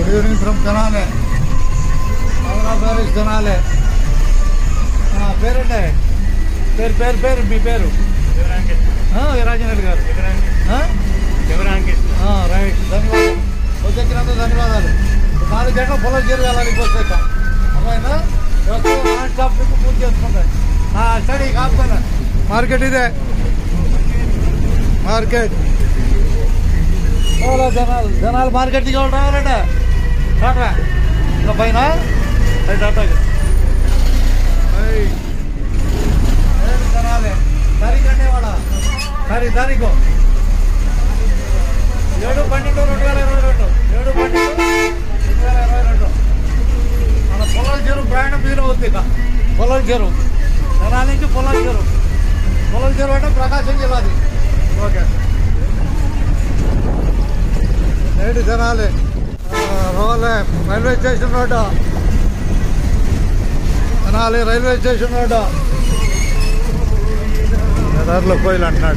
Good evening from Tenali Andhra Paris Tenali ఆ, పేరేంటే పేరు పేరు పేరు మీ పేరు ఆ, వీరాంజనేయులు గారు ఆ? ఆ, రైట్ ధన్యవాదాలు వచ్చేసినందుకు ధన్యవాదాలు నాలుగు గంటల పొలం చేరగాలని వచ్చాక అమ్మాయినా నాన్ స్టాప్ ట్రిప్ పూర్తి చేసుకుంటాయి ఆ, స్టడీ కాకపోయినా మార్కెట్ ఇదే మార్కెట్ ఓలా జనాలు జనాలు మార్కెట్ దిగి రావాలంటే టాటా ఇంకా పైన అది టాటాకి ఏయ్. ఏడు జనాలే తారీఖు అంటే వాడ తారీఖు తారీఖు ఏడు పన్నెండు రెండు వేల ఇరవై రెండు ఏడు పన్నెండు రెండు వేల ఇరవై రెండు మన పొలం చెరువు ప్రయాణం మీద ఉంది ఇక పొలం చెరువు జనాల నుంచి పొలం చెరువు పొలం చెరువు అంటే ప్రకాశం జిల్లాది ఓకే ఏడు జనాలే రోలే రైల్వే స్టేషన్ రోడ్డు జనాలి రైల్వే స్టేషన్ రోడ్డు దారిలో కోయిలు అంటున్నాడు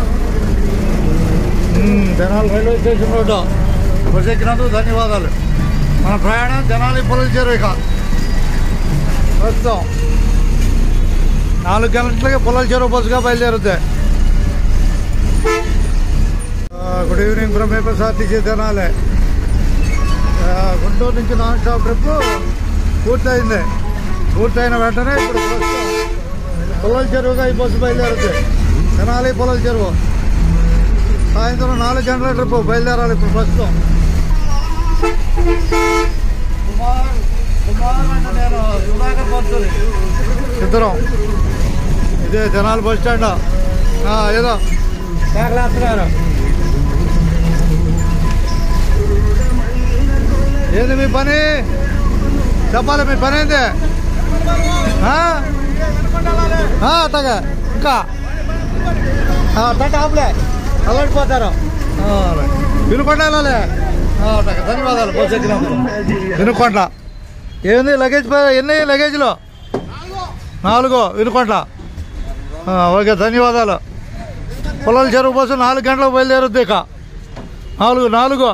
ఉమ్, జనాలు రైల్వే స్టేషన్ రోడ్డు బస్ ఎక్కినందుకు ధన్యవాదాలు మన ప్రయాణం జనాలు పొలం చేరుక ప్రస్తుతం నాలుగు గంటలకి పొలాల చెరువు బస్సుగా బయలుదేరుద్ది good evening from APSRTC Tenali ఆ, గుంటూరు నుంచి నాన్ స్టాప్ ట్రిప్ పూర్తయింది పూర్తయిన వెంటనే ఇప్పుడు ప్రస్తుతం పొలాల చెరువుగా ఈ బస్సు బయలుదేరుద్ది తెనాలి పొలాల చెరువు సాయంత్రం నాలుగు గంటల ట్రిప్ బయలుదేరాలి ఇప్పుడు ప్రస్తుతం కుమార్ కుమార్ అంటే నేను సుధాకర్ పంతులు ఇద్దరం ఇదే జనాలు బస్ స్టాండ్ ఆ, ఏదో కేకలేస్తున్నారు ఏంది మీ పని చెప్పాలి మీ పని ఏంది ఆ? ఆ, అట్టగా ఇంకా అట్ట ఆపులే అలవాడిపోతారు వినుకొండ వెళ్ళాలి ఆ, అట్టగా ధన్యవాదాలు బస్ ఎక్కినందుకు వినుకొండ ఏంది లగేజ్ ప- ఎన్ని లగేజ్లు నాలుగు వినుకొండ ఆ, ఓకే ధన్యవాదాలు పొలాల చెరువు బస్సు నాలుగు గంటలకు బయలుదేరుద్ది ఇక నాలుగు నాలుగు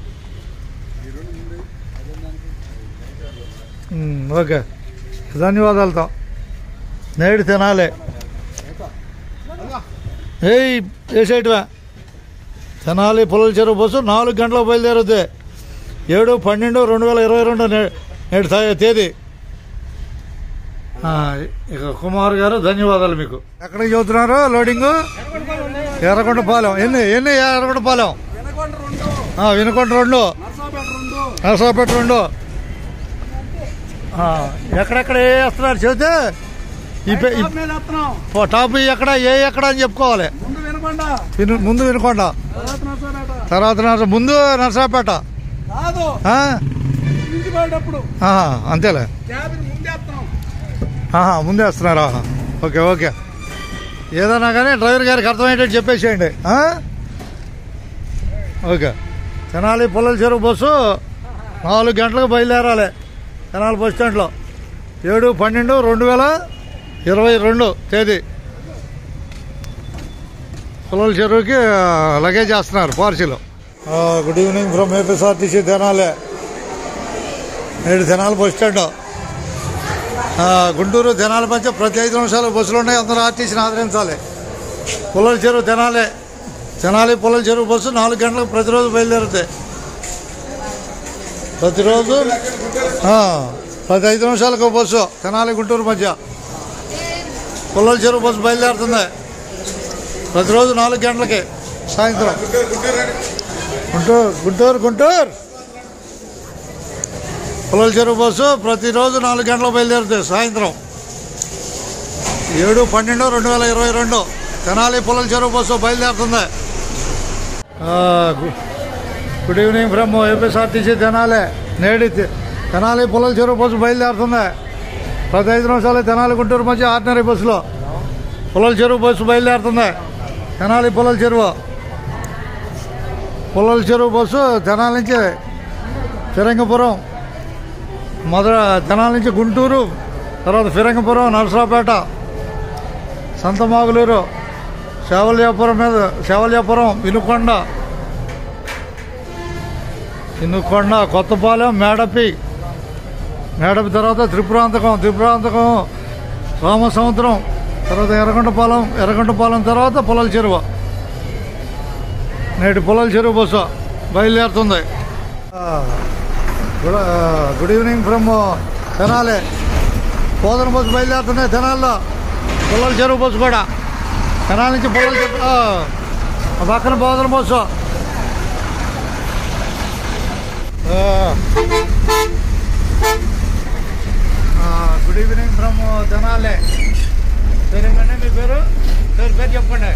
ఉమ్, ఓకే ధన్యవాదాలతో నేడు తినాలి ఏయ్ వేసేటివా తినాలి పొలాల చెరువు బస్సు నాలుగు గంటలకు బయలుదేరుద్ది ఏడు పన్నెండు రెండు వేల ఇరవై రెండు నే- నేడు తా- తేదీ ఆ, ఇక కుమార్ గారు ధన్యవాదాలు మీకు ఎక్కడికి చదువుతున్నారు లోడింగ్ ఎర్రగొండ పాలెం ఎన్ని ఎన్ని ఎర్రగొండ పాలెం ఆ, వినుకొండ రెండు నరసాపేట రెండు ఆ, ఎక్కడెక్కడ ఏ వేస్తున్నారు చెబితే ఈ పే- ఈ పో- టాప్ ఎక్కడ ఏ ఎక్కడ అని చెప్పుకోవాలి ముందు వినకుండా విను- ముందు వినుకొండ తర్వాత నరసరాట. తర్వాత నరస ముందు నరసాపేట కాదు ఆ? నుంచి పోయేటప్పుడు ఆహా, అంతేలే క్యాబిన్ ముందేస్తాం ఆహా, ముందే వస్తున్నారా ఓకే ఓకే ఏదైనా కానీ డ్రైవర్ గారికి అర్థమయ్యేటట్టు చెప్పేసేయండి ఆ? ఓకే తెనాలి పొలాల చెరువు బస్సు నాలుగు గంటలకు బయలుదేరాలి తెనాలి బస్ స్టాండ్లో ఏడు పన్నెండు రెండు వేల ఇరవై రెండు తేదీ పొలాల చెరువుకి ఆ, లగేజ్ చేస్తున్నారు parcel good evening from APSRTC Tenali నేడు తెనాలి బస్ స్టాండ్ ఆ, గుంటూరు తెనాలి మధ్య ప్రతి ఐదు నిమిషాలు బస్సులు ఉన్నాయి అందరూ ఆర్టీసీని ఆదరించాలి పుల్లల చెరువు తెనాలి తెనాలి పుల్లల చెరువు బస్సు నాలుగు గంటలకు ప్రతిరోజు బయలుదేరుతాయి ప్రతిరోజు ఆ, ప్రతి ఐదు నిమిషాలకు ఒక బస్సు తెనాలి గుంటూరు మధ్య పుల్లల చెరువు బస్సు బయలుదేరుతుంది ప్రతిరోజు నాలుగు గంటలకి సాయంత్రం గుంటూరు గుంటూరు గుంటూరు పుల్లల చెరువు బస్సు ప్రతిరోజు నాలుగు గంటలకు బయలుదేరుతుంది సాయంత్రం ఏడు పన్నెండు రెండు వేల ఇరవై రెండు తెనాలి పుల్లల చెరువు బస్సు బయలుదేరుతుంది ఆ, good- good evening from APSRTC Tenali నేడి తె- తెనాలి పుల్లల చెరువు బస్సు బయలుదేరుతుంది ప్రతి ఐదు నిమిషాలు తెనాలి గుంటూరు మధ్య ఆర్డినరీ బస్సులో పుల్లల చెరువు బస్సు బయలుదేరుతుంది తెనాలి పుల్లల చెరువు పుల్లల చెరువు బస్సు తెనాలి నుంచి ఫిరంగపురం మొదట తెనాల నుంచి గుంటూరు తర్వాత ఫిరంగపురం నరసరావుపేట సంతమాగులూరు శేవల్యాపురం మీద శేవల్యాపురం వినుకొండ ఇన్నుకొండ కొత్తపాలెం మేడపి మేడపి తర్వాత త్రిపురాంతకం త్రిపురాంతకం రామసముద్రం తర్వాత ఎర్రగొండపాలెం ఎర్రగొండపాలెం తర్వాత పొలాల చెరువు నేటి పొలాల చెరువు బస్సు బయలుదేరుతుంది ఆ, గుడ్ ఆ, గుడ్ ఈవినింగ్ ఫ్రమ్ తెనాలి పోదన బస్సు బయలుదేరుతున్నాయి తెనాల్లో పొలాల చెరువు బస్సు కూడా తెనాలి నుంచి పొలాల చెరువు ఆ, ఆ పక్కన పోదన బస్సు ఆ, ఆ, గుడ్ ఈవినింగ్ ఫ్రమ్ తెనాలి పేరేంటండి మీ పేరు పేరు పేరు చెప్పండి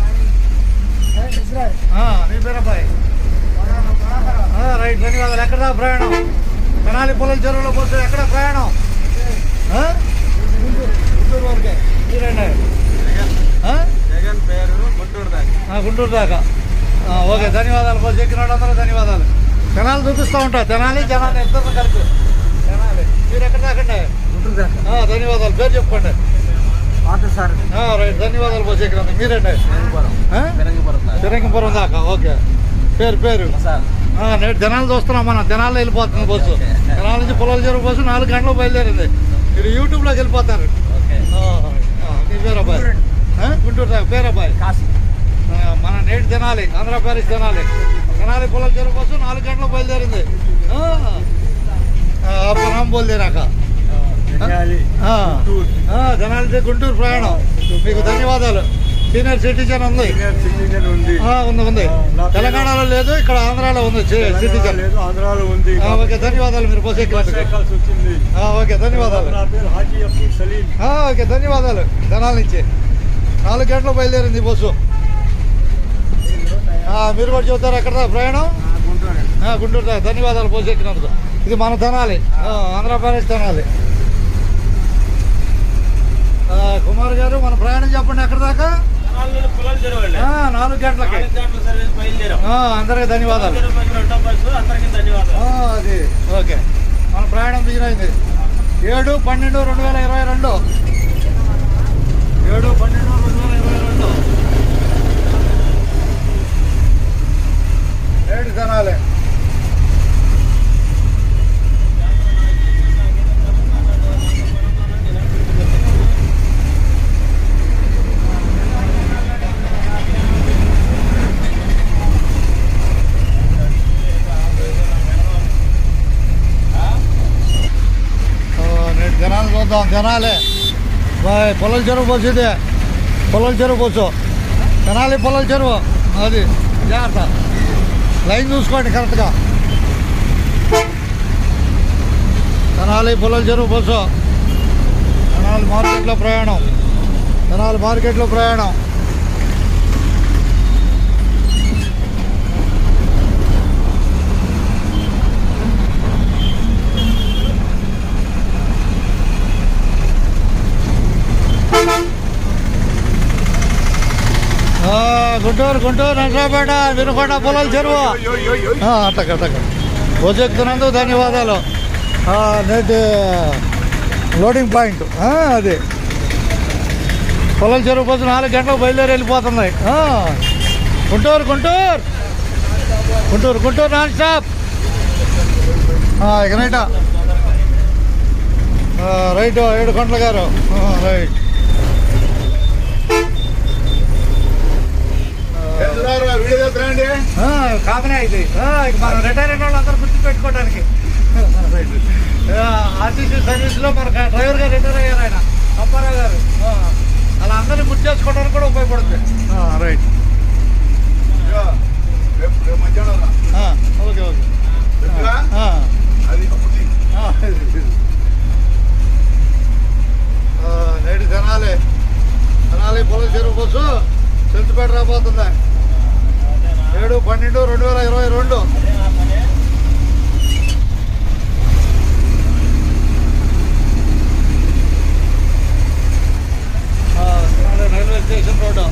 ఆ, మీ పేరు అబ్బాయి ఆ, రైట్ ధన్యవాదాలు ఎక్కడ దాకా ప్రయాణం తెనాలి పొలం చెరువులో పోతే ఎక్కడ ప్రయాణం ఆ? గుంటూరు వరకే మీరండి ఆ? జగన్ పేరు గుంటూరు దాకా ఆ, గుంటూరు దాకా ఆ, ఓకే ధన్యవాదాలు బస్ ఎక్కినాడు అందరూ ధన్యవాదాలు తెనాలి చూపిస్తూ ఉంటా తెనాలి జనాలు ఇద్దరు కలిపి తెనాలి మీరు ఎక్కడ దాకండి గుంటూరు దాకా ఆ, ధన్యవాదాలు పేరు చెప్పుకోండి ఆటో సార్ ఆ, రైట్ ధన్యవాదాలు బస్ ఎక్కినందుకు మీరండి ఆ? పెరంగిపురం దాకా తిరంగపురం దాకా ఓకే పేరు పేరు సార్ ఆ, నేడు తెనాలి చూస్తున్నాం మనం తెనాలి వెళ్ళిపోతుంది బస్సు తెనాలి నుంచి పొలాల చెరువు బస్సు నాలుగు గంటలకు బయలుదేరింది మీరు యూట్యూబ్లోకి వెళ్ళిపోతారు ఓకే ఆ, ఆ, మీ పేరు అబ్బాయి ఆ? గుంటూరు దాకా పేరు అబ్బాయి కాశీ ఆ, మన నేటి తినాలి ఆంధ్ర ప్యారిస్ తినాలి తినాలి పొలం చెరువు బస్సు నాలుగు గంటలకు బయలుదేరింది ఆ. ఆ, అప్పుడు రామ్ బోల్దేరాక జనాలి ఆ. గుంటూరు. ఆ, తెనాలి నుంచి గుంటూరు ప్రయాణం మీకు ధన్యవాదాలు సీనియర్ సిటిజన్ ఉంది సీనియర్ సిటిజన్ ఉంది ఆ, ఉంది ఉంది ఆ, నా పేరు- తెలంగాణలో లేదు ఇక్కడ ఆంధ్రాలో ఉంది సి- తెలంగాణ సిటిజన్ లేదు ఆంధ్రాలో ఉంది ఆ, ఓకే ధన్యవాదాలు మీరు బస్సు బస్ ఎక్కినందుకు ఎక్కాల్సి వచ్చింది ఆ, ఓకే ధన్యవాదాలు నా పేరు హాజీ అబ్దుల్ సలీం ఆ, ఓకే ధన్యవాదాలు తెనాలి నుంచి నాలుగు గంటలకు బయలుదేరింది ఈ బస్సు ఆ, మీరు కూడా చెబుతారు ఎక్కడ దాకా ప్రయాణం గుంటూరు ఆ, గుంటూరు దాకా ధన్యవాదాలు బస్సు ఎక్కినందుకు ఇది మన తెనాలి ఆ, ఆంధ్రప్రదేశ్ తెనాలి ఆ, కుమార్ గారు మన ప్రయాణం చెప్పండి ఎక్కడ దాకా పొలాలు తెరవండి ఆ, నాలుగు గంటలకి నాలుగు గంటల సర్వీస్ బయలుదేరాం ఆ, అందరికీ ధన్యవాదాలు పొలాలు బస్సు రెండో బస్సు అందరికీ ధన్యవాదాలు ఆ, అది ఓకే మన ప్రయాణం బిగినైంది ఏడు పన్నెండు రెండు వేల ఇరవై రెండు ఏడు పన్నెండు రెండు వేల ఇరవై రెండు ఏడు జనాలే ఓ, నేటి జనాలు చూద్దాం జనాలే బాయ్ పొలం చెరువు బస్సు ఇది పొలం చెరువు బస్సు తెనాలి పొలం చెరువు అది జాగ్రత్త లైన్ చూసుకోండి కరెక్ట్గా తెనాలి పొలం చెరువు బస్సు తెనాలి మార్కెట్లో ప్రయాణం తెనాలి మార్కెట్లో ప్రయాణం ఆ, గుంటూరు గుంటూరు నరసాపేట వినుకొండ పొలాల చెరువు ఆ, అట్టక అట్టక వచ్చెక్కుతున్నందుకు ధన్యవాదాలు ఆ, నేటి లోడింగ్ పాయింట్ ఆ, అది పొలాల చెరువు కోసం నాలుగు గంటలకు బయలుదేరి వెళ్ళిపోతున్నాయి ఆ, గుంటూరు గుంటూరు గుంటూరు గుంటూరు నాన్ స్టాప్ ఆ, ఇక రైట ఆ, రైట్ ఏడు గంటల గారు ఆ, రైట్ ఆ, కామనే ఇది ఆ, ఇక మనం రిటైర్ అయిన వాళ్ళు అందరూ గుర్తు పెట్టుకోవడానికి ఆర్టీసీ సర్వీస్లో మన డ్రైవర్ గారు రిటైర్ అయ్యారు ఆయన అప్పారావు గారు ఆ, అలా అందరినీ గుర్తు చేసుకోవడానికి కూడా ఉపయోగపడుతుంది ఆ, రైట్ ఆ, ఓకే ఓకే ఆ, ఆ. ఆ, ఆ, నేడు తెనాలి తెనాలి పొలం చెరువు బస్సు సెంచుపేట రాబోతుంది ఏడు పన్నెండు రెండు వేల ఇరవై రెండు ఆ, Tenali railway station road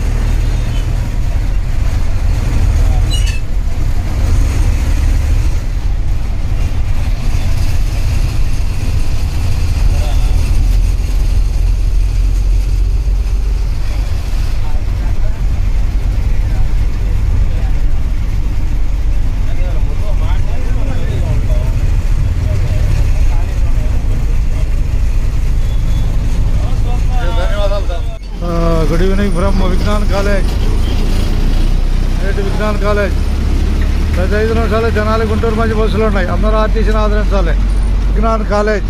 good evening from Vignan college నేటి విజ్ఞాన్ కాలేజ్ ప్రతి ఐదు నిమిషాలు జనాలు గుంటూరు మధ్య బస్సులు ఉన్నాయి అందరూ ఆర్టీసీని ఆదరించాలి విజ్ఞాన్ కాలేజ్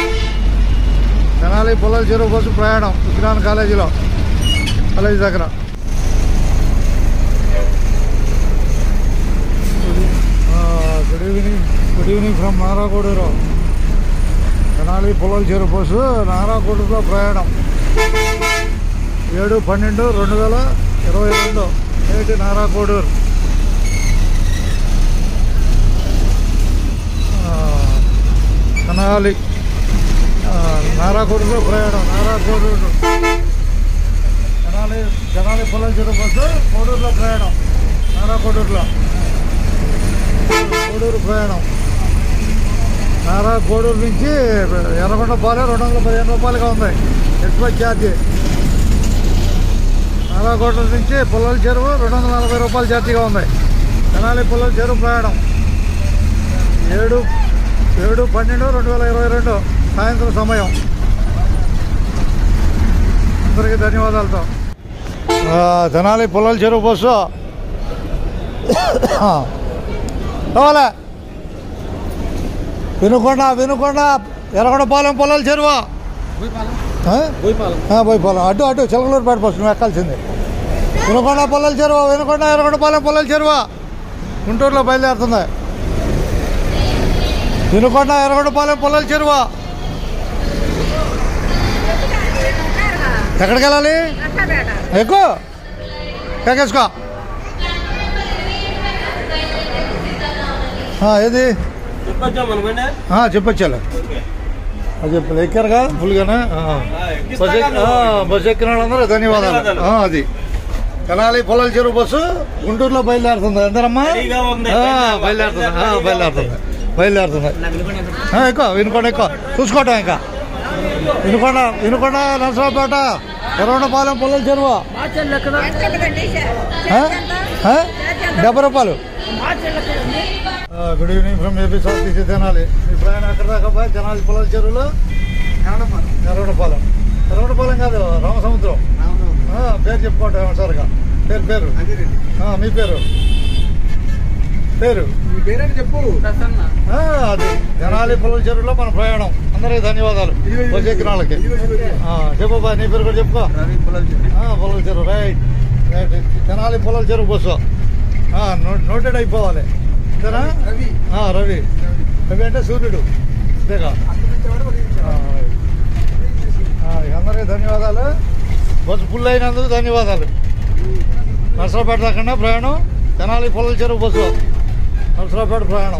జనాలి పొలాల చెరువు బస్సు ప్రయాణం విజ్ఞాన్ కాలేజీలో కాలేజీ దగ్గర good evening good evening from Naragudur Tenali Polala Cheruvu bus నారాగూడూరులో ప్రయాణం ఏడు పన్నెండు రెండు వేల ఇరవై రెండు నేటి నారాగూడూరు ఆ, తెనాలి ఆ, నారాగూడూరులో ప్రయాణం నారాగూడూరు తెనాలి తెనాలి పొలాల చెరువు బస్సు కోడూరులో ప్రయాణం నారాగూడూరులో కోడూరు ప్రయాణం నారా కోడూరు నుంచి ఎర్రగొండ పాలే రెండు వందల పదిహేను రూపాయలుగా ఉంది ఎక్స్ప్రెస్ ఛార్జీ నారా కోడూరు నుంచి పుల్లల చెరువు రెండు వందల నలభై రూపాయల ఛార్జీగా ఉంది తెనాలి పుల్లల చెరువు ప్రయాణం ఏడు ఏడు పన్నెండు రెండు వేల ఇరవై రెండు సాయంత్రం సమయం అందరికీ ధన్యవాదాలతో ఆ, తెనాలి పుల్లల చెరువు బస్సు కావాలా వినుకొండ వినుకొండ ఎర్రగొండపాలెం పొలాల చెరువు ఆ? ఆ, బోయపాలెం అటు అటు చిలకలూరుపేట బస్సు నువ్వు ఎక్కాల్సింది వినుకొండ పొలాల చెరువు వినుకొండ ఎర్రగొండపాలెం పొలాల చెరువు గుంటూరులో బయలుదేరుతుంది వినుకొండ ఎర్రగొండపాలెం పొలాల చెరువు ఎక్కడికి వెళ్ళాలి ఎక్కువ ఎక్కేసుకో ఆ, ఏది చెప్పొచ్చాం అనుకోండి ఆ, చెప్పొచ్చాలి ఓకే అది చెప్పాలి ఎక్కారుగా ఫుల్గానే ఆ. ఆ, బస్సు ఎక్కిస్తాగా ఎక్కి- ఆ, నువ్వు. బస్సు ఎక్కిన వాళ్ళందరూ ధన్యవాదాలు ధన్యవాదాలు. ఆ, అది కనాలి పొలాల చెరువు బస్సు గుంటూరులో బయలుదేరుతుంది ఎందరమ్మా రెడీగా ఉంది. ఆ, బయలుదేరు- బయలుదేరుతుంది ఆ, రెడీగా బయలుదేరుతుంది బయలుదేరుతుంది ఆ, ఎక్కువ వినుకోండి ఎక్కువ చూసుకోవటం ఇంకా వినుకొండ వినుకొండ నరసరావుపేట ఎర్రగొండపాలెం పొలాల చెరువు ఆ? ఆ? డెబ్బై రూపాయలు good evening from AP sir Tenali మీ ప్రయాణం ఎక్కడ దాకా పోయి తెనాలి పొలాల చెరువులో ఎర్రగొండపాలెం ఎర్రగొండపాలెం కాదు రామసముద్రం ఆ, పేరు చెప్పుకోండి సార్గా పేరు పేరు ఆ, మీ పేరు పేరు చెప్పు ఆ, అది తెనాలి పొలాల చెరువులో మన ప్రయాణం అందరికీ ధన్యవాదాలు బస్సు ఎక్కిన వాళ్ళకి ఆ, చెప్పు బా నీ పేరు కూడా చెప్పుకో ఆ, పొలాల చెరువు right right Tenali Polala Cheruvu bus ఆ, నో- నోటెడ్ అయిపోవాలి అంతేనా రవి. ఆ, రవి రవి అంటే సూర్యుడు అంతేగా ఆ, ఆ, ఇక అందరికీ ధన్యవాదాలు బస్సు ఫుల్ అయినందుకు ధన్యవాదాలు నర్సరావుపేట దాకా ప్రయాణం తెనాలి పొలాల చెరువు బస్సు నర్సరావుపేట ప్రయాణం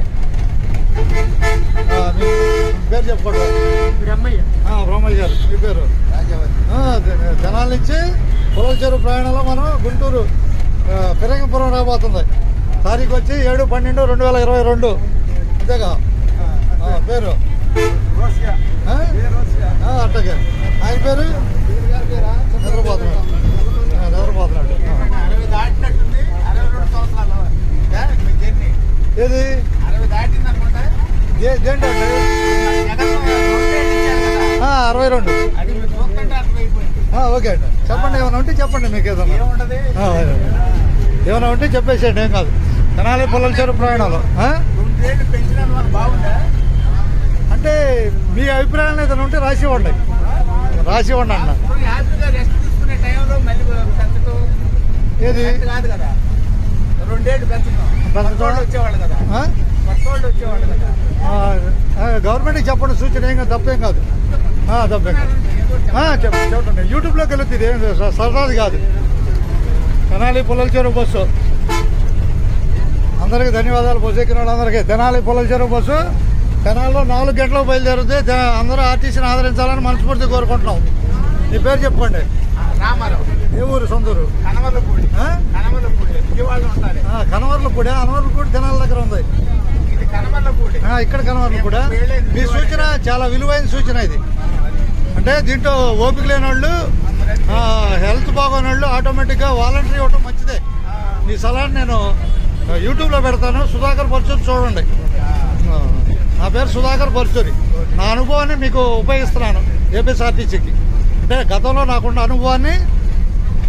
ఆ, మీ పేరు చెప్పుకోండి ఆ, బ్రహ్మయ్య గారు మీ పేరు ఆ, తె- తెనాలి నుంచి పొలాల చెరువు ప్రయాణంలో మనం గుంటూరు ఆ, ఫిరంగిపురం రాబోతుంది తారీఖు వచ్చి ఏడు పన్నెండు రెండు వేల ఇరవై రెండు అంతేగా ఆ, పేరు ఆ? ఆ, అట్టగే ఆయన పేరు నిద్రపోతున్నాడు ఆ, నిద్రపోతున్నాడు ఆ. అరవై దాటినట్టుంది అరవై రెండు సంవత్సరాలు జర్నీ ఏది అరవై దాటింది అనుకుంటా దే- దేంటండి జగన్ రెండేళ్ళు ఇచ్చారు కదా ఆ, అరవై రెండు అది మీరు చూస్తుంటే అర్థమైపోయింది ఆ, ఓకే అండి చెప్పండి ఏమైనా ఉంటే చెప్పండి మీకు ఏదన్నా ఏముంటది ఆ, ఏమైనా ఉంటే చెప్పేసేయండి ఏం కాదు తెనాలి పొలాల చెరువు ప్రయాణాలు ఆ? రెండేళ్ళు పెంచిన వాళ్ళు బాగుందా అంటే మీ అభిప్రాయాలు ఏదైనా ఉంటే రాసి ఇవ్వండి రాసి ఇవ్వండి అన్న ఇప్పుడు హ్యాపీగా రెస్ట్ తీసుకునే టైంలో మళ్ళీ పెంచడం ఏది కరెక్ట్ కాదు కదా రెండేళ్ళు పెంచడం పెంచడం? కొత్త వాళ్ళు వచ్చేవాళ్ళు కదా ఆ? కొత్త వాళ్ళు వచ్చేవాళ్ళు కదా ఆ, ఆ, గవర్నమెంట్కి చెప్పండి సూచన ఏం కాదు తప్పేం కాదు ఆ, తప్పేం కాదు ఆ, చెప్ చెప్పండి యూట్యూబ్లోకి వెళుతుంది ఏం లేదు, స- సరదాది కాదు తెనాలి పొలాల చెరువు బస్సు అందరికీ ధన్యవాదాలు బస్సు ఎక్కిన వాళ్ళందరికీ తెనాలి పొలాల చెరువు బస్సు తెనాలిలో నాలుగు గంటలకు బయలుదేరితే తె- అందరూ ఆర్టీసీని ఆదరించాలని మనస్ఫూర్తి కోరుకుంటున్నాం మీ పేరు చెప్పుకోండి రామారావు ఏ ఊరు సొంతూరు కనమలపూడి ఆ? కనమలపూడి విజయవాడ ఉంటారు ఆ, కనవర్లపూడి అనవర్లపూడి తెనాలి దగ్గర ఉంది ఇది కనమలపూడి ఆ, ఇక్కడ కనవర్లపూడి మీ సూచన చాలా విలువైన సూచన ఇది అంటే దీంట్లో ఓపిక లేని వాళ్ళు ఆ, హెల్త్ బాగోని వాళ్ళు ఆటోమేటిక్గా వాలంటరీ ఇవ్వటం మంచిదే ఈ సలహాని నేను ఆ, యూట్యూబ్లో పెడతాను సుధాకర్ పరచూరి చూడండి ఆ, నా పేరు సుధాకర్ పరచూరి నా అనుభవాన్ని మీకు ఉపయోగిస్తున్నాను ఏపీఎస్ఆర్టీసీకి అంటే గతంలో నాకున్న అనుభవాన్ని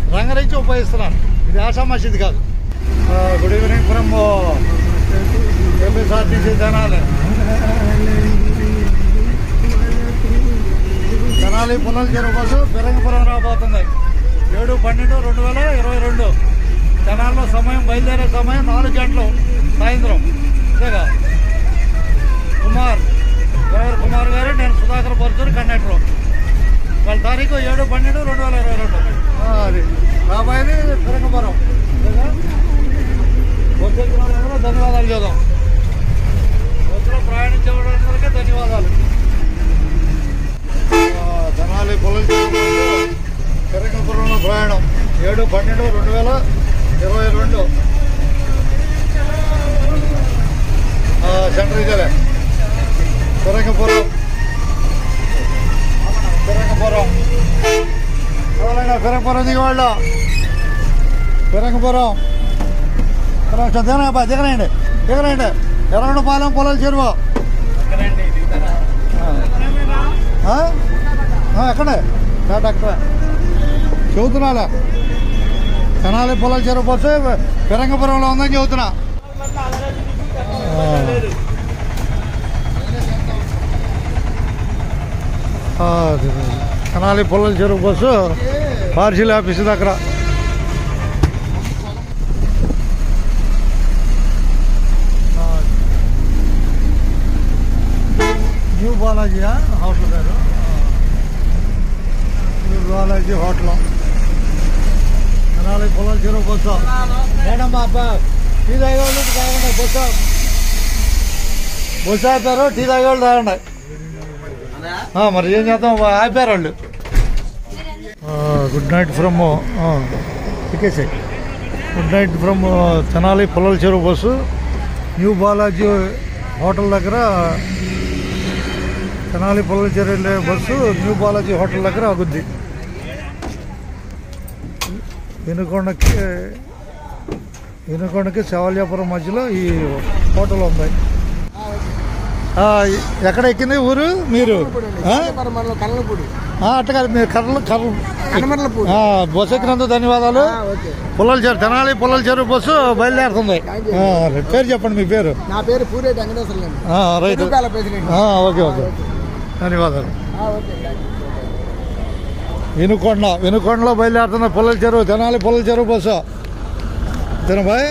రంగరించి ఉపయోగిస్తున్నాను ఇది ఆషా మసీద్ కాదు గుడ్ ఈవినింగ్ ఫ్రమ్ ఎంఎస్ఆర్టీసీ జనాలి జనాలి పునల్ చెరువు బస్సు బిరంగపురం రాబోతుంది ఏడు పన్నెండు రెండు వేల ఇరవై రెండు జనాల్లో సమయం బయలుదేరే సమయం నాలుగు గంటలు సాయంత్రం అంతేగా కుమార్ డ్రైవర్ కుమార్ గారు నేను సుధాకర్ పరుచూరు కండక్టర్ వాళ్ళ తారీఖు ఏడు పన్నెండు రెండు వేల ఇరవై రెండు ఆ, అది రాబోయేది బిరంగపురం అంతేగా వచ్చే వాళ్ళందరూ ధన్యవాదాలు చేద్దాం బస్సులో ప్రయాణించే వాళ్ళందరికీ ధన్యవాదాలు ఆ, తెనాలి పొలం పెరంగపురంలో ప్రయాణం ఏడు పన్నెండు రెండు వేల ఇరవై రెండు ఆ, సెంటర్ ఇదేలే పెరంగపురం పెరంగపురం ఎవరైనా పెరంగపురం దిగవాళ్ళు పెరంగపురం కొంచెం దిగనా దిగనండి దిగనండి ఎర్రగొండ పాలెం పొలాల చెరువు ఎక్కడండి దిగుతారా ఆ? ఆ, ఎక్కడే టాట అక్కడ చెబుతున్నాలే తెనాలి పొలాల చెరువు బస్సు పెరంగపురంలో ఉందని చెబుతున్నా ఆ. ఆ, అది, అది. Tenali Polala Cheruvu bus parcel office దగ్గర ఆ. న్యూ బాలాజీయా హోటల్ పేరు new Balaji hotel Tenali Polala Cheruvu bus మేడమ్మా అబ్బా టీ తాగేవాళ్ళు తాగండి బస్సు బస్సు ఆపారు టీ తాగేవాళ్ళు తాగండి ఆ, మరి ఏం చేద్దాం ఆపారు వాళ్ళు గుడ్ నైట్ ఫ్రమ్ టికేసే good night from Tenali Polala Cheruvu bus new Balaji hotel దగ్గర తెనాలి పొలాల చెరువు వెళ్ళే బస్సు న్యూ బాలాజీ హోటల్ దగ్గర ఆగుద్ది వినుకొండకి వినుకొండకి శివాలయాపురం మధ్యలో ఈ హోటల్ ఉంది ఆ, ఎక్కడ ఎక్కింది ఊరు మీరు ఆ? మనలో కళ్ళపూడి ఆ, అట్ట కాదు మీరు కర్రలు కర్రలు కనమర్లపూడి ఆ, బస్సు ఎక్కినందుకు ధన్యవాదాలు ఓకే పుల్లల చెరువు తెనాలి పుల్లల చెరువు బస్సు బయలుదేరుతుంది ఆ, పేరు చెప్పండి మీ పేరు నా పేరు పూరేటి వెంకటేశ్వర అండి ఆ, రైట్ తిరుపతి ప్రెసిడెంట్ ఆ, ఓకే ఓకే ధన్యవాదాలు ఓకే థ్యాంక్ యూ వినుకొండ వినుకొండలో బయలుదేరుతున్న పుల్లల చెరువు తెనాలి పుల్లల చెరువు బస్సు తినబాయ్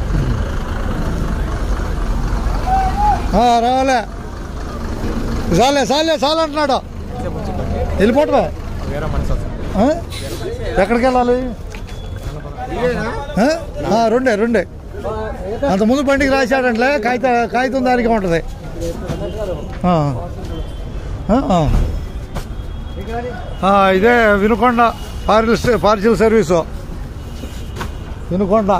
రావాలే చాలే చాలే చాలు అంటున్నాడు వెళ్ళిపోవటమే ఆ? ఎక్కడికి వెళ్ళాలి ఆ? ఆ, రెండే రెండే అంత ముందు బండికి రాశాడంటే కాగిత కాగితం దానికి ఉంటుంది ఆ. ఆ, ఆ. ఆ, ఇదే Vinukonda parcel parcel service Vinukonda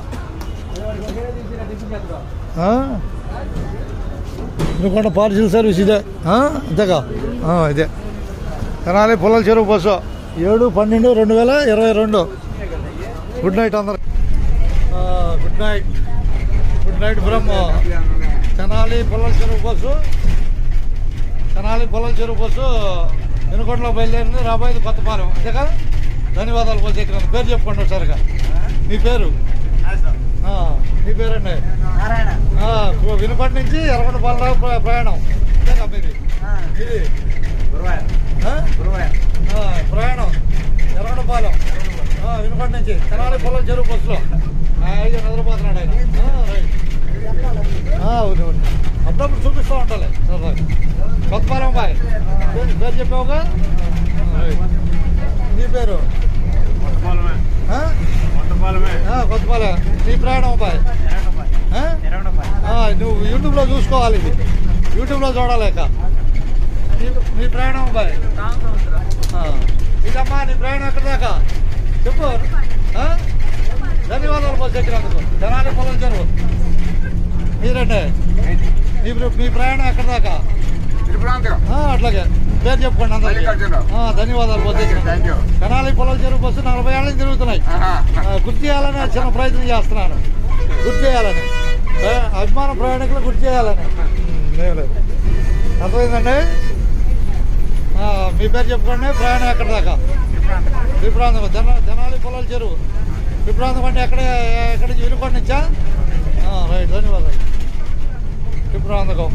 ఆ? వినుకొండ పార్సిల్ సర్వీస్ ఇదే ఆ? అంతేగా ఆ, ఇదే తెనాలి పొలాల చెరువు బస్సు ఏడు పన్నెండు రెండు వేల ఇరవై రెండు గుడ్ నైట్ అందరు good night good night from Tenali Polala Cheruvu bus Tenali పొలం చెరువు బస్సు వినుకొండలో బయలుదేరింది రాబోయేది కొత్తపాలెం అంతే కదా ధన్యవాదాలు బస్సు ఎక్కినందుకు పేరు చెప్పుకోండి ఒకసారిగా మీ పేరు ఆ, మీ పేరండి నారాయణ ఆ, వినుకొండ నుంచి ఎర్రగొండపాలెం దాకా ప్ర- ప్రయాణం అంతేగా మీది ఇది ఆ? ఆ, ప్రయాణం ఎర్రగొండపాలెం ఆ, వినుకొండ నుంచి తెనాలి పొలం చెరువు బస్సులో ఐదు నిద్రపోతున్నాడు ఆయన ఆ, రైట్ ఆ, అవును అవును అప్పుడప్పుడు చూపిస్తూ ఉండాలి సరదాగా కొత్తపాలెం బాయ్ పేరు పేరు చెప్పావుగా ఆ, రైట్. నీ పేరు కొత్తపాలమే ఆ? కొత్తపాలమే ఆ, కొత్తపాలెం నీ ప్రయాణం బాయ్ ఆ? ఆ, నువ్వు యూట్యూబ్లో చూసుకోవాలి ఇది యూట్యూబ్లో చూడాలేక నీ నీ ప్రయాణం బాయ్ ఆ, ఇదమ్మా నీ ప్రయాణం ఎక్కడ దాకా చెప్పు ఆ? ధన్యవాదాలు బస్సు ఎక్కినందుకు జనాలి పొలం చెరువు మీరండి మీ మీ ప్రయాణం ఎక్కడ దాకా తిరుపతి ఆ, అట్లాగే పేరు చెప్పుకోండి అందరికీ మల్లికార్జునరావు. ఆ, ధన్యవాదాలు బస్సు ఎక్కినందుకు థ్యాంక్ యూ కనాలి పొలం చెరువు బస్సు నలభై ఏళ్ళ నుంచి తిరుగుతున్నాయి ఆ, గుర్తు చేయాలని చిన్న ప్రయత్నం చేస్తున్నాను గుర్తు చేయాలని ఏ, అభిమాన ప్రయాణికులు గుర్తు చేయాలని ఉమ్, లేదు లేదు. అర్థమైందండి ఆ, మీ పేరు చెప్పుకోండి ప్రయాణం ఎక్కడ దాకా విప్రాంతం జన జనాలి పొలాల చెరువు విప్రాంతం అంటే ఎక్కడ ఎక్కడి నుంచి వినుకోండి నుంచా ఆ, రైట్ ధన్యవాదాలు విప్రాంతకం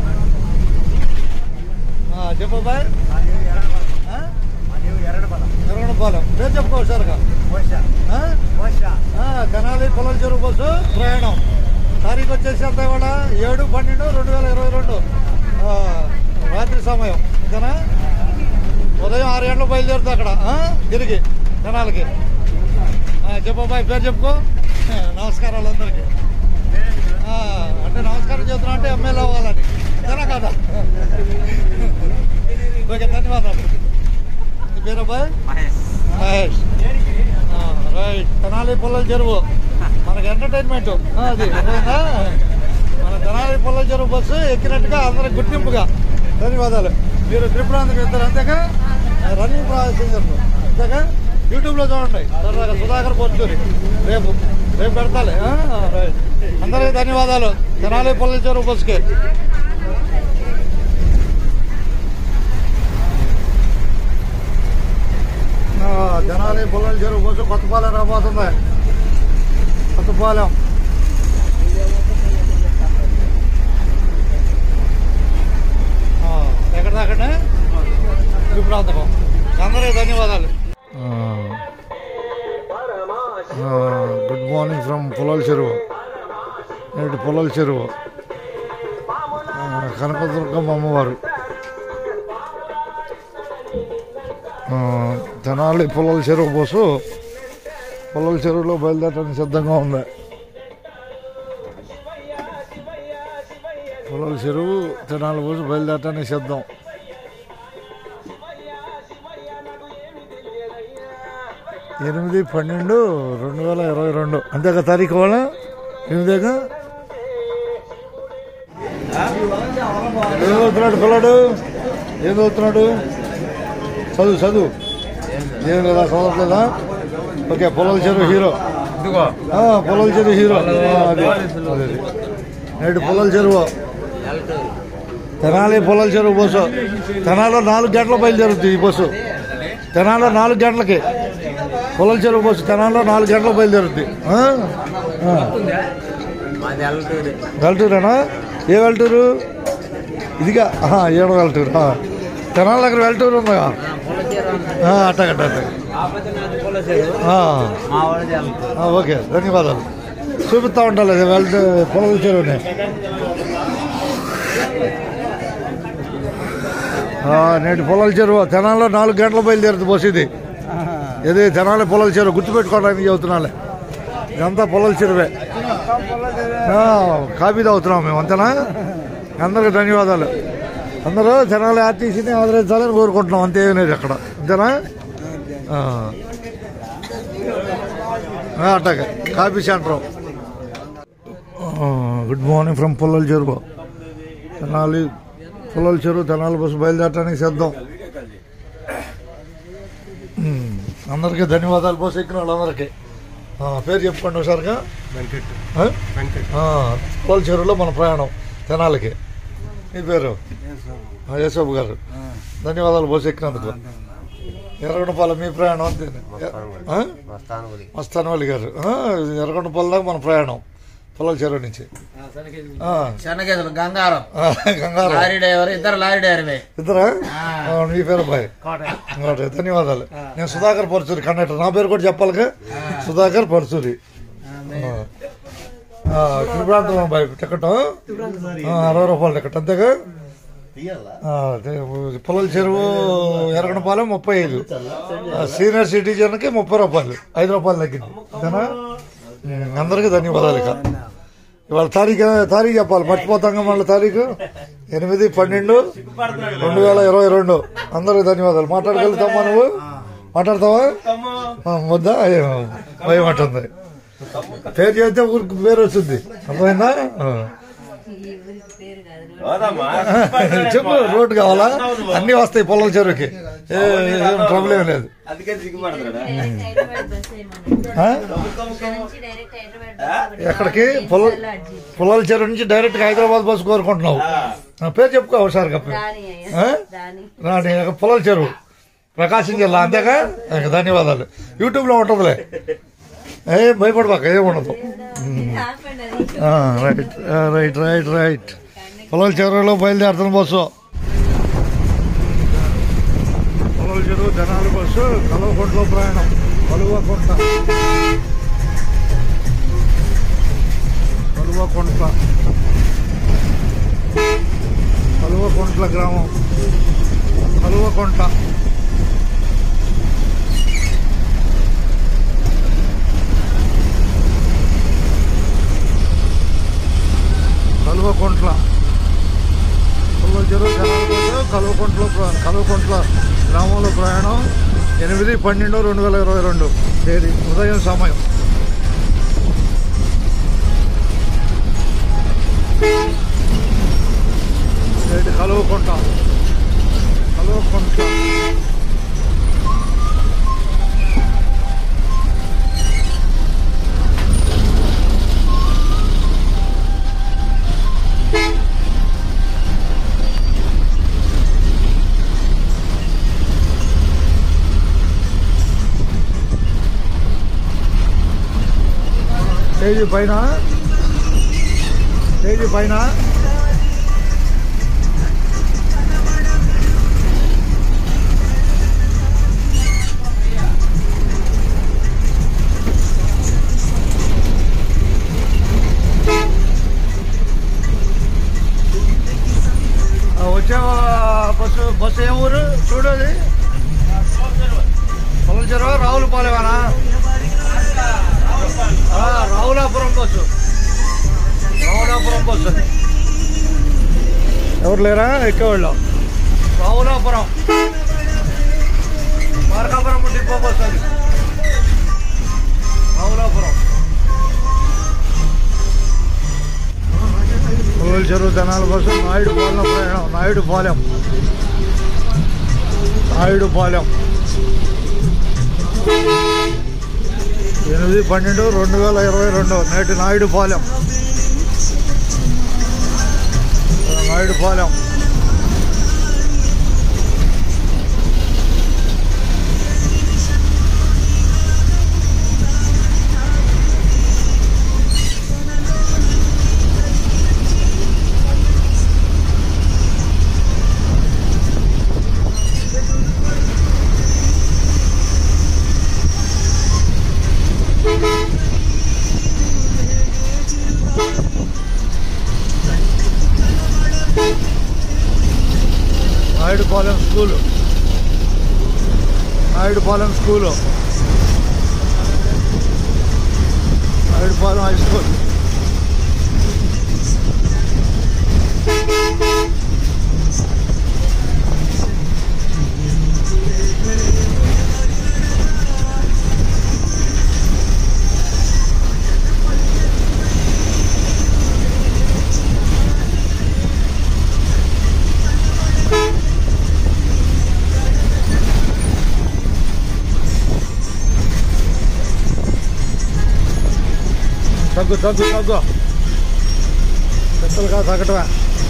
ఆ, చెప్పు బాయ్ ఎరగడపాలెం పేరు చెప్పుకో సార్గా తెనాలి పొలాల చెరువు బస్సు ప్రయాణం తారీఖు వచ్చేసి అంతా ఇవాళ ఏడు పన్నెండు రెండు వేల ఇరవై రెండు ఆ, రాత్రి సమయం ఓకేనా ఉదయం ఆరు గంటలకు బయలుదేరుతా అక్కడ ఆ? తిరిగి తెనాలికి ఆ, చెప్పు బాయ్ పేరు చెప్పుకో ఆ, నమస్కారాలు అందరికీ ఆ, అంటే నమస్కారం చెప్తున్నా అంటే ఎమ్మెల్యే అవ్వాలని అంతేనా కదా ఓకే ధన్యవాదాలు నీ పేరు అబ్బాయి మహేష్ ఆ, రైట్ తెనాలి పొల్లల చెరువు మనకి ఎంటర్టైన్మెంట్ ఆ, అది అర్థమైందా? మన తెనాలి పొల్లల చెరువు బస్సు ఎక్కినట్టుగా అందరికి గుర్తింపుగా ధన్యవాదాలు మీరు త్రిపురాంతకు ఇద్దరు అంతేగా రన్నింగ్ ప్రాసెసర్ అంతేగా యూట్యూబ్లో చూడండి సరదాగా సుధాకర్ పోర్చూరి రేపు రేపు పెడతాలే ఆ, రైట్ అందరికీ ధన్యవాదాలు తెనాలి పొల్లల చెరువు బస్సుకి ఆ, జనాలి పొలాల చెరువు బస్సు కొత్తపాలెం రాబోతుంది కొత్తపాలెం ఆ, ఎక్కడ దాకండి విప్రాంతకం అందరికీ ధన్యవాదాలు గుడ్ మార్నింగ్ ఫ్రమ్ పొలాల చెరువు నేటి పొలాల చెరువు ఆ, కనకదుర్గమ్మ అమ్మవారు ఆ, తెనాలి పొలాల చెరువు బస్సు పొలాల చెరువులో బయలుదేరడానికి సిద్ధంగా ఉంది పొలాల చెరువు తెనాలి బస్సు బయలుదేరడానికి సిద్ధం ఎనిమిది పన్నెండు రెండు వేల ఇరవై రెండు అంతేగా తారీఖు వాళ్ళ ఎనిమిదేగా ఏం చదువుతున్నాడు పిల్లాడు ఏం చదువుతున్నాడు చదువు చదువు ఏం లేదా చదవట్లేదా ఓకే పొలాల చెరువు హీరో ఆ, పొలాల చెరువు హీరో ఆ, అది అది. నేడు పొలాల చెరువు తెనాలి పొలాల చెరువు బస్సు తెనాలిలో నాలుగు గంటల బయలుదేరుతుంది ఈ బస్సు తెనాలిలో నాలుగు గంటలకి పొలాల చెరువు బస్సు తెనాలిలో నాలుగు గంటలకు బయలుదేరుద్ది ఆ? ఆ. వెల్టూరేనా ఏ వెల్టూరు ఇదిగా ఆహా, ఏడో వెల్టూరు ఆ. తెనాలి దగ్గర వెల్టూరు ఉందా అట్టగట్ట ఓకే ధన్యవాదాలు చూపిస్తా ఉంటాను అది వెళ్తే పొలాల చెరువుని ఆ, నేటి పొలాల చెరువు తెనాల్లో నాలుగు గంటల బయలుదేరుతుంది బస్సు ఇది ఇది తెనాలి పొలాల చెరువు గుర్తుపెట్టుకోవడానికి చెబుతున్నాలే ఇదంతా పొలాల చెరువే ఆ, కాఫీ తాగుతున్నాం మేము అంతేనా అందరికి ధన్యవాదాలు అందరూ తెనాలి ఆర్టీసీని ఆదరించాలని కోరుకుంటున్నాం అంతే ఏమీ లేదు అక్కడ అంతేనా ఆ. ఆ, అట్టాగే coffee centre good morning from Pollala Cheruvu Tenali పొల్లల Cheruvu Tenali bus బయలుదేరడానికి సిద్ధం ఉమ్, అందరికీ ధన్యవాదాలు బస్సు ఎక్కిన వాళ్ళందరికీ ఆ, పేరు చెప్పుకోండి ఒకసారిగా ఆ? ఆ, పొల్లల చెరువులో మన ప్రయాణం తెనాలికి మీ పేరు ఆ, యేసబాబు గారు ధన్యవాదాలు బస్సు ఎక్కినందుకు ఎర్రగొండపాలెం మీ ప్రయాణం అంతే ఆ? మస్తానవల్లి గారు ఆ, ఎర్రగొండపాలెం దాకా మన ప్రయాణం పొలాల చెరువు నుంచి ఆ, చెన్నగేదలు గంగారం ఆ, గంగారం లారీ డ్రైవర్ ఇద్దరు లారీ డ్రైవర్వే ఇద్దరా ఆ, మీ పేరు అబ్బాయి ఓకే, ధన్యవాదాలు నేను సుధాకర్ పరచూరి కండక్టర్ నా పేరు కూడా చెప్పాలిగా సుధాకర్ పరచూరి త్రిప్రాంతం అబ్బాయి టికెట్ ఆ, అరవై రూపాయలు టికెట్ అంతేగా ఆ, అదే, పొలాల చెరువు ఎరగనపాలెం ముప్పై ఐదు ఆ, సీనియర్ సిటిజన్కి ముప్పై రూపాయలు ఐదు రూపాయలు తగ్గింది అంతేనా ఉమ్, అందరికీ ధన్యవాదాలు ఇక ఇవాళ తారీఖు తారీఖు చెప్పాలి మర్చిపోతాం మళ్ళీ తారీఖు ఎనిమిది పన్నెండు రెండు వేల ఇరవై రెండు అందరికి ధన్యవాదాలు మాట్లాడగలుగుతామా నువ్వు మాట్లాడతావా ఆ, ముద్దా భయం ఉంటుంది పేరు చేస్తే ఊరికి పేరు వచ్చింది అర్థమైందా ఆ. చెప్పు రోడ్డు కావాలా అన్ని వస్తాయి పొలం చెరువుకి ఏ, ఏం ట్రబుల్ ఏం లేదు అందుకే దిగుపడతాడా డైరెక్ట్ హైదరాబాద్ బస్ ఏమన్నా ఆ? ఇక్కడ నుంచి డైరెక్ట్ హైదరాబాద్ బస్ ఒకటి. ఎక్కడికి పొల చల్లార్జీ. పొలాల చెరువు నుంచి డైరెక్ట్ హైదరాబాద్ బస్సు కోరుకుంటున్నావు ఆ, పేరు చెప్పుకో ఒకసారి కప్ప రాణి ఆ? అయ్యా రాణి రాని పొలాల చెరువు ప్రకాశం జిల్లా అంతేగా ఇక ధన్యవాదాలు యూట్యూబ్లో ఉంటుందిలే ఏ భయపడబాక ఏముండదు ఆపండి అది ఆ, రైట్ ఆ, రైట్ రైట్ రైట్ పొలాల చెరువులో బయలుదేరుతున్న బస్సు పొలాల చెరువు జనాల బస్సు కలవకుంటలో ప్రయాణం కలువకుంట కలువకుంట కలువకుంట్ల గ్రామం కలువకుంట కలువకుంట్ల కలువ చెరువు జనాల బస్సు కలువకుంటలో ప్ర- కలువకుంట్ల గ్రామంలో ప్రయాణం ఎనిమిది పన్నెండు రెండు వేల ఇరవై రెండు తేదీ ఉదయం సమయం ఏంటి కలువకుంట కలువకుంట స్టేజ్ పైన స్టేజ్ పైన ఆ, వచ్చే బస్సు బస్సు ఏ ఊరు చూడది పొలం చెరువు రావులపాలెమేనా ఆ, రావులాపురం బస్సు రావులాపురం బస్సు అది. ఎవరు లేరా ఎక్కేవాళ్ళు రావులాపురం మార్కాపురం డిపో బస్సు అది రావులాపురం పుల్లల చెరువు జనాల బస్సు నాయుడు పాలెం ప్రయాణం నాయుడు పాలెం నాయుడు పాలెం ఎనిమిది పన్నెండు రెండు వేల ఇరవై రెండు నేటి Naidupalem Naidupalem Naidupalem school Naidupalem school Naidupalem high school తగ్గు తగ్గు తగ్గు పెద్దలుగా తగ్గటమే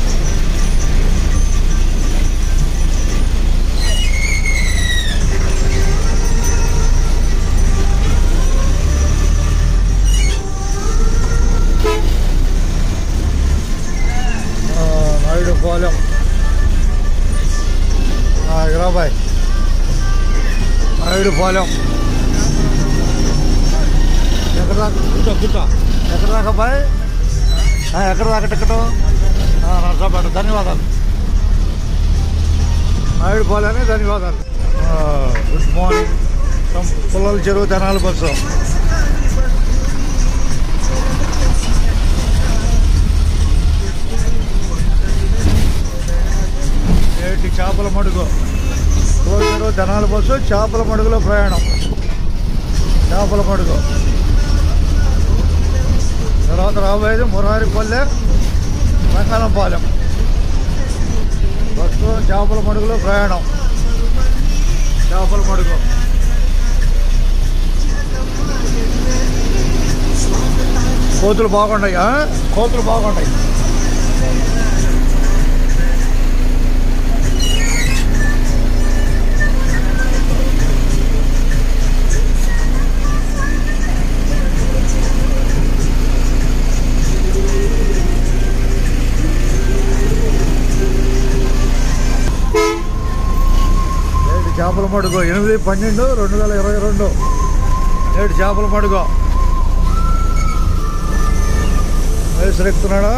ఆ, నాయుడు పాలెం హైదరాబాయ్ నాయుడు పాలెం ఎక్కడ దాకా కూర్చో కూర్చో ఎక్కడ దాకా బాయ్ ఆ, ఎక్కడ దాకా టికెట్ నర్సాపేట ధన్యవాదాలు నాయుడు పాలని ధన్యవాదాలు ఆ, good morning from పుల్లల Cheruvu Tenali bus ఏటి చేపల మడుగు పుల్లల చెరువు తెనాలి బస్సు చేపల మడుగులో ప్రయాణం చేపల మడుగు తర్వాత రాబోయేది మురారిపల్లె రంగనంపాలెం బస్సు చేపల మడుగులో ప్రయాణం చేపల మడుగు కోతులు బాగున్నాయి ఆ? కోతులు బాగున్నాయి ఏడు చేపల మడుగు ఎనిమిది పన్నెండు రెండు వేల ఇరవై రెండు ఏడు చేపల మడుగు వయసు ఎక్కుతున్నాడా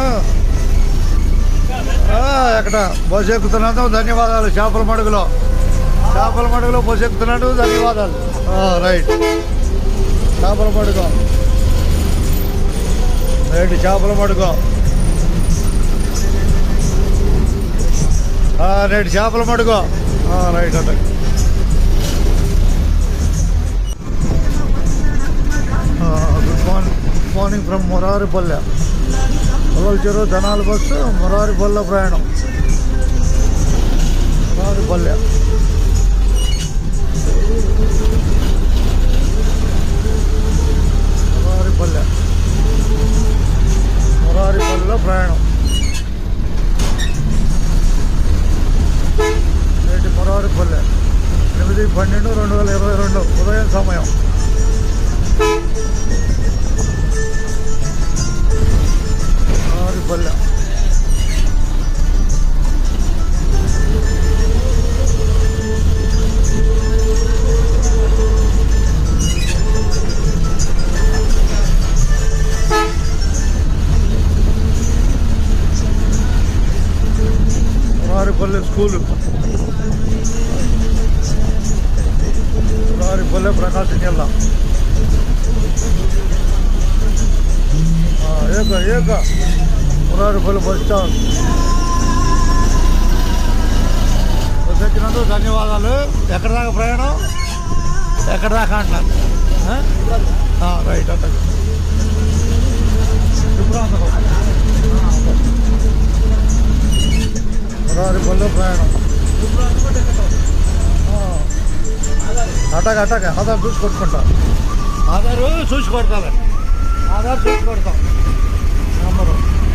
ఆ, ఎక్కడ బస్సు ఎక్కుతున్నందుకు ధన్యవాదాలు చేపల మడుగులో చేపల మడుగులో బస్సు ఎక్కుతున్నాడు ధన్యవాదాలు ఆ, రైట్ చేపల మడుగు రైట్ చేపల మడుగు ఆ, రైట్ చేపల మడుగు ఆ, రైట్ అట్ట good morning good morning from Muraripalle పొలల చెరువు ధనాల బస్సు మురారిపల్లె ప్రయాణం మురారిపల్లె మురారిపల్లె మురారిపల్లె ప్రయాణం నేటి మురారిపల్లె ఎనిమిది పన్నెండు రెండు వేల ఇరవై రెండు ఉదయం సమయం మురారిపల్లె మురారిపల్లె స్కూలు మురారిపల్లె ప్రకాశం జిల్లా ఆ, ఏక ఏక మురారిపల్లి బస్ స్టాండ్ బస్ ఎక్కినందుకు ధన్యవాదాలు ఎక్కడ దాకా ప్రయాణం ఎక్కడ దాకా అంటారు ఆ? ఆ, రైట్ అట్ట మురారిపల్లి ప్రయాణం ఆ. అట్టగా అట్టగా ఆధార్ చూసి కొట్టుకుంటా ఆధారు చూసి కొడతాను ఆధార్ చూసి కొడతాం నెంబరు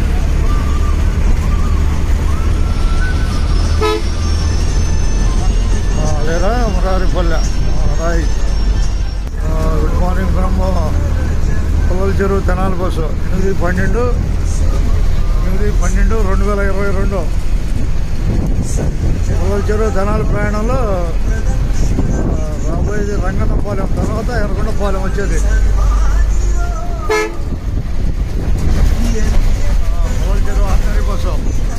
ఆ, లేదా మురారిపల్లె ఆ, రైట్ ఆ, గుడ్ మార్నింగ్ ఫ్రమ్ పొలల చెరువు తెనాలి బస్సు ఎనిమిది పన్నెండు ఎనిమిది పన్నెండు రెండు వేల ఇరవై రెండు పొలల చెరువు తెనాలి ప్రయాణంలో ఆ, రాబోయేది రంగన్నపాలెం తర్వాత ఎర్రగొండపాలెం వచ్చేది పొలల చెరువు ఆర్డినరీ బస్సు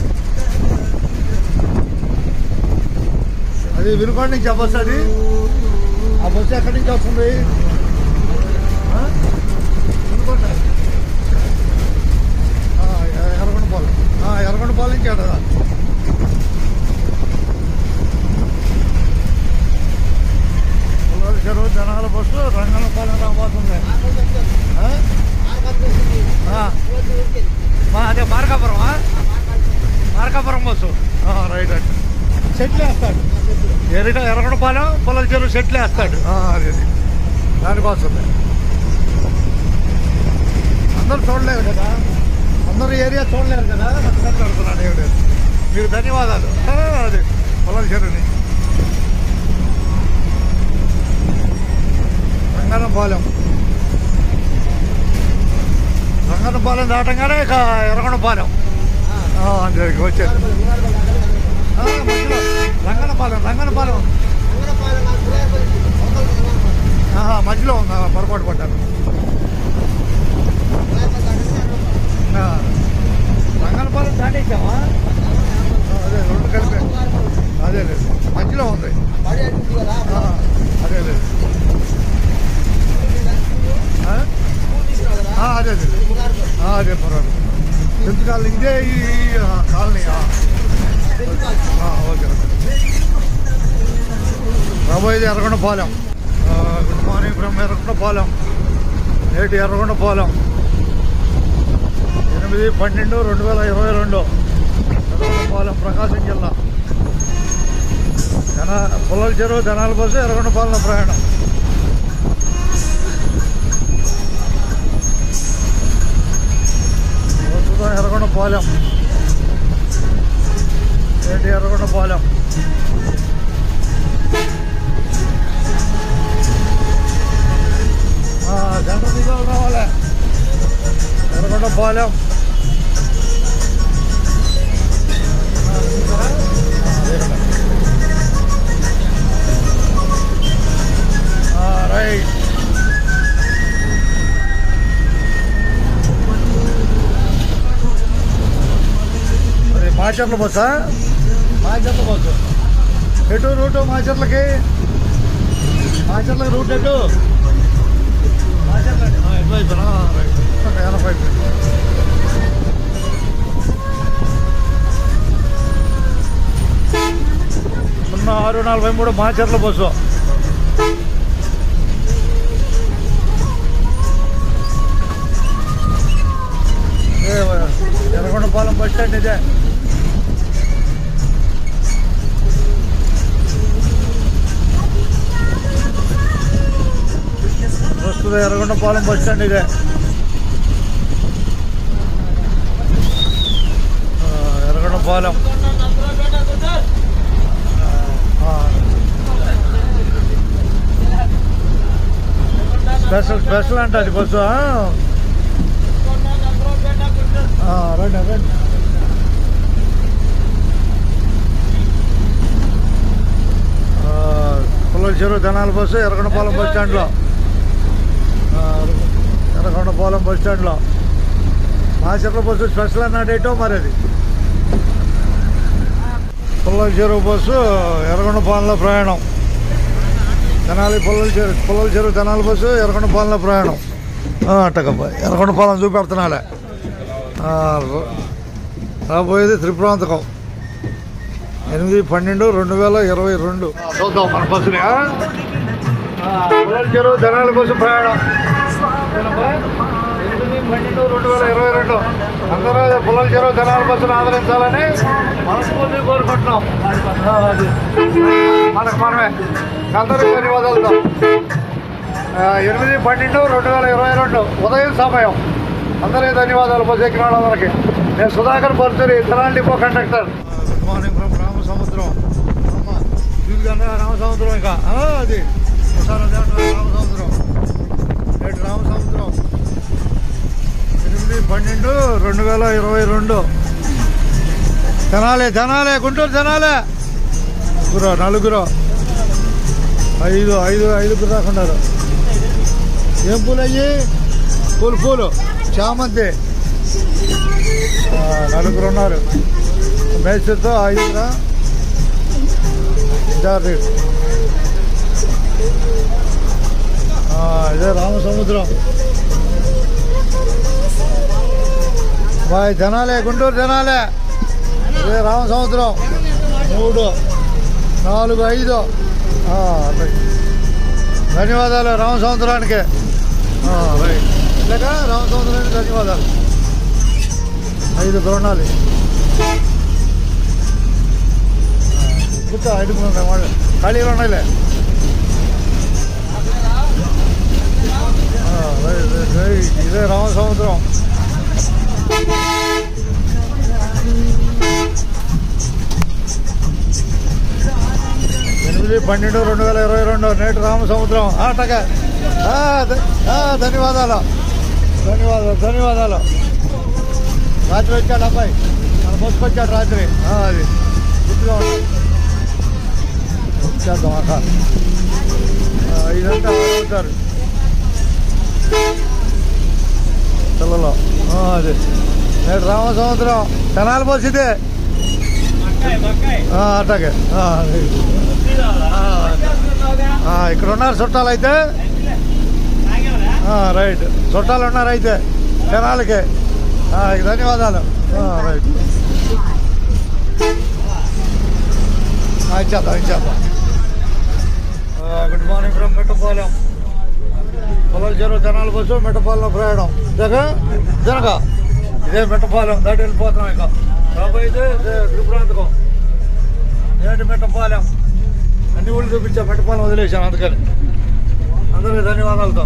అది వినుకొండ నుంచి ఆ బస్సు అది ఆ బస్సు ఎక్కడి నుంచి వస్తుంది ఆ? వినుకొండ ఆ, ఎ- ఎర్రగొండపాలెం ఆ, ఎర్రగొండపాలెం నుంచి అడగా పొలాల చెరువు జనాల బస్సు రంగనపాలెం రాబోతుంది ఆ? ఆ. మా అదే మార్కాపురం మార్కాపురం బస్సు ఆ, రైట్ రైట్ సెట్లు వేస్తాడు ఎరిట ఎర్రగొండపాలెం పొలాల చెరువు సెట్లు వేస్తాడు ఆ, అది అది. దానికోసం అందరూ చూడలేరు కదా అందరూ ఏరియా చూడలేరు కదా అందుకని పెడుతున్నాడు ఏమిటి మీకు ధన్యవాదాలు ఆ, అది పొలాల చెరువుని రంగనపాలెం రంగనపాలెం దాటంగానే ఇక ఎర్రగొండపాలెం ఆ, అంతే ఇక వచ్చేది ఆ, మధ్యలో రంగనపాలెం రంగనపాలెం ఆహా, మధ్యలో ఉంది ఆ, పొరపాటు పడ్డాను ఆ, రంగనపాలెం దాటేసావా ఆ, అదే రెండు కలిపే అదే లేదు మధ్యలో ఉంది ఆ, అదే లేదు ఆ? ఆ, అదే అదే ఆ, అదే పర్వాలేదు చింతకాలు ఇదే ఈ ఆ, కాలనీ ఆ. ఆ, ఓకే ఓకే రాబోయేది ఎర్రగొండపాలెం ఆ, గుడ్ మార్నింగ్ ఫ్రమ్ ఎర్రగొండపాలెం నేటి ఎర్రగొండపాలెం ఎనిమిది పన్నెండు రెండు వేల ఇరవై రెండు ఎర్రగొండపాలెం ప్రకాశం జిల్లా జన పుల్లల చెరువు జనాల బస్సు ఎర్రగొండ పాలన ప్రయాణం ప్రస్తుతం ఎర్రగొండ పాలెం ఏంటి ఎర్రగొండ పాలెం ఆ, సెంటర్ దిగాలి రావాలి ఎర్రగొండ పాలెం ఆ, చూసారా? ఆ, వేరొక. ఆ, రైట్ అది మాచర్ల బస్సా మాచర్ల బస్సు ఎటు రూటు మాచర్లకి మాచర్లకి రూట్ ఎటు మాచర్ల ఎటువైపునా రైట్ ఎనభై సున్నా ఆరు నలభై మూడు మాచర్ల బస్సు ఏ, ఎర్రగొండపాలెం బస్ స్టాండ్ ఇదే ప్రస్తుతం ఎర్రగొండపాలెం బస్ స్టాండ్ ఇదే ఆ, ఎర్రగొండపాలెం ఆ, స్పెషల్ స్పెషల్ అంట అది బస్సు ఆ? ఆ, రండి రండి ఆ, పుల్లల చెరువు ధనాల బస్సు ఎర్రగొండపాలెం బస్ స్టాండ్లో ఆ, ఎర్రగొండపాలెం బస్ స్టాండ్లో మాచర్ల బస్సు స్పెషల్ అన్నాడేటో మరి అది పుల్లల చెరువు బస్సు ఎర్రగొండపాలెంలో ప్రయాణం తెనాలి పుల్లల చెరువు పుల్లల చెరువు తెనాలి బస్సు ఎర్రగొండపాలెంలో ప్రయాణం ఆ, అట్టకబ్బా ఎర్రగొండపాలెం చూపెడుతున్నాలే ఆ, ర- రాబోయేది త్రిపురాంతకం ఎనిమిది పన్నెండు రెండు వేల ఇరవై రెండు చూద్దాం మన బస్సుని ఆ? ఆ, పుల్లల చెరువు తెనాలి బస్సు ప్రయాణం ఏనబ్బా? ఎనిమిది పన్నెండు రెండు వేల ఇరవై రెండు అందరూ పుల్లల చెరువు తెనాలి బస్సును ఆదరించాలని మనస్ఫూర్తి కోరుకుంటున్నాం ఆ, అది మనకు మనమే అందరికీ ధన్యవాదాలతో ఆ, ఎనిమిది పన్నెండు రెండు వేల ఇరవై రెండు ఉదయం సమయం అందరికీ ధన్యవాదాలు బస్ ఎక్కిన వాళ్ళందరికీ నేను Sudhakar Paruchuri Tenali depot conductor good morning from Ramasamudram చూడగానే రామసముద్రం ఇంకా ఆ, అది ఒకసారి అదే అంటారు, రామసముద్రం నేటి రామసముద్రం ఎనిమిది పన్నెండు రెండు వేల ఇరవై రెండు తెనాలి తెనాలి గుంటూరు తెనాలి ముగ్గురు నలుగురు ఐదు ఐదు ఐదుగురు దాకా ఉన్నారు ఏం పూలు అయ్యి పూలు పూలు చామంతి ఆ, నలుగురు ఉన్నారు మేస్త్రితో ఐదుగురా ఇద్దరు ఆ, ఇదే రామసముద్రం బాయ్ తినాలే గుంటూరు తినాలే ఇదే రామసముద్రం మూడు నాలుగు ఐదు ఆ, రైట్. ధన్యవాదాలు రామసముద్రానికి ఆ, రైట్ ఇలాగా రామసముద్రానికి ధన్యవాదాలు ఐదు ద్రోణాలు కూర్చో ఐదుగురు వాళ్ళు ఖాళీలు ఉన్నాయిలే ఆ, రైట్, రైట్, రైట్. ఇదే రామసముద్రం ఎనిమిది పన్నెండు రెండు వేల ఇరవై రెండు నేటి రామసముద్రం ఆటగా ఆ, ధ- ఆ, ధన్యవాదాలు ధన్యవాదాలు ధన్యవాదాలు రాత్రి వచ్చాడు అబ్బాయి మన బస్సుకు వచ్చాడు రాత్రి ఆ, అది గుర్తుగా ఉంది చేద్దాం అక్క ఆ, ఇదంతా అవుతారు పిల్లలు ఆ, అది నేడు రామసముద్రం తెనాలి బస్సు ఇదే ఆ, అట్లాగే ఆ, అది. ఆ, ఆ, ఇక్కడ ఉన్నారు చుట్టాలు అయితే ఆ, రైట్ చుట్టాలు ఉన్నారు అయితే తెనాలికి ఆ, ధన్యవాదాలు ఆ, రైట్ ఆ, ఇచ్చేద్దాం ఇచ్చేద్దాం ఆ, గుడ్ మార్నింగ్ ఫ్రమ్ మెట్టపాలెం పొలాల చెరువు తెనాలి బస్సు మెట్టపాలెం ప్రయాణం జగ జనక ఇదే మెట్టపాలెం దాటి వెళ్ళిపోతున్నాం ఇక రాబోయేది ఇదే త్రిపురాంతకం ఏంటి మెట్టపాలెం అన్ని ఊళ్ళు చూపించా పెట్టపాలెం వదిలేశాను అందుకని అందరికీ ధన్యవాదాలతో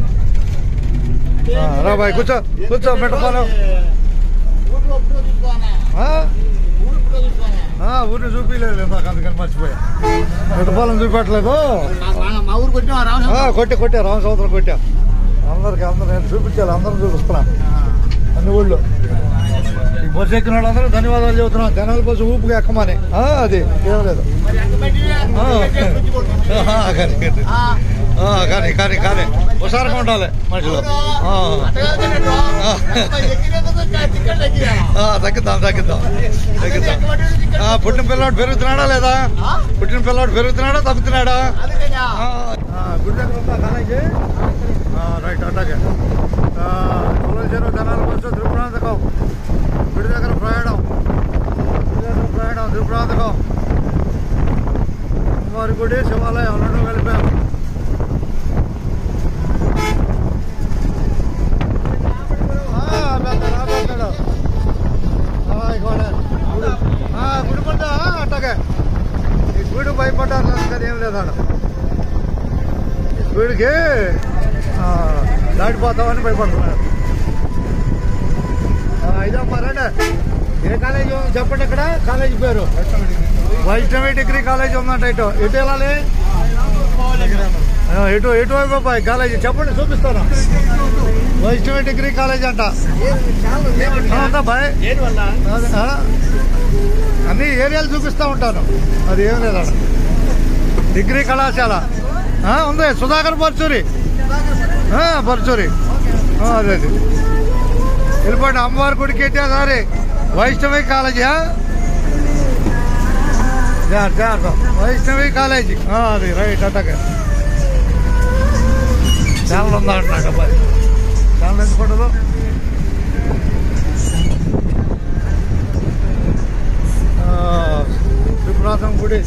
ఆ, రా బాయ్ కూర్చో కూర్చో పెట్టపాలెం ఊరు ఎప్పుడో తీసుకోనా ఆ? ఊరు ఎప్పుడో తీసుకోనా ఆ, ఊరిని చూపించలేదు నాకు అందుకని మర్చిపోయా పెట్టపాలెం చూపెట్టలేదు నాకు రానా మా ఊరికి వచ్చినా ఆ, రామచంద్ర కొట్టా కొట్టా రామ సముద్రం కొట్టా అందరికి అందరు నేను చూపించాలి అందరం చూపిస్తున్నా అన్ని ఊళ్ళో ఈ బస్సు ఎక్కిన వాళ్ళందరూ ధన్యవాదాలు చెబుతున్నాం జనాల బస్సు ఊపుగా ఎక్కమని ఆ, అది ఏం లేదు మరి ఎంత పెట్టినా ఆ. ఆ, కానీ కానీ. ఆ, కానీ కానీ కానీ హుషారుగా ఉండాలి మనుషులు ఆ. ఆ, తగ్గిద్దాం తగ్గిద్దాం తగ్గిద్దాం ఆ, పుట్టిన పిల్లాడు పెరుగుతున్నాడా లేదా పుట్టిన పిల్లాడు పెరుగుతున్నాడా తగ్గుతున్నాడా ఆ, ఆ, గుడి దగ్గర ఉందా కాలేజీ ఆ, రైట్ అట్లాగే చెరువు జనాల బస్సు త్రిపురాంతకం గుడి దగ్గర ప్రయాణం గుడి దగ్గర ప్రయాణం త్రిపురాంతకం అమ్మవారి గుడి శివాలయం రెండు కలిపాం ఆ, పెద్దడు, ఆ, పెద్దడు. ఆ, ఇగోడే. గుడి ఆ, గుడి పంట అట్టగే ఈ గుడి భయపడ్డారు అందుకని ఏం లేదు ఆడ వీడికి ఆ, దాటిపోతామని భయపడుతున్నాడు ఆ, ఇదమ్మా రండి ఏ కాలేజీ ఉంది? చెప్పండి ఇక్కడ కాలేజీ పేరు వైష్ణవి డిగ్రీ కాలేజీ ఉందంట ఇటు ఎటు వెళ్ళాలి ఆ, ఎటు ఎటు వైపు అబ్బాయి కాలేజీ చెప్పండి చూపిస్తాను వైష్ణవి డిగ్రీ కాలేజీ అంట ఆ, ఉందా బాయ్ అదే, ఆ? అన్ని ఏరియాలు చూపిస్తూ ఉంటాను అది ఏం లేదు అక్కడ డిగ్రీ కళాశాల ఆ, ఉంది సుధాకర్ పర్చూరి ఆ, పర్చూరి ఆ, అదే అది వెళ్ళిపోండి అమ్మవారి గుడికి ఎట్టే దారి వైష్ణవి కాలేజీ ఆ? జాగ్రత్త, జాగ్రత్త. వైష్ణవి కాలేజీ ఆ, అది రైట్ అట్టగా ఛానల్ ఉందా అంటున్నాడు అబ్బాయి ఛానల్ ఎందుకు ఉండదు ఆ, త్రిపురాతం గుడి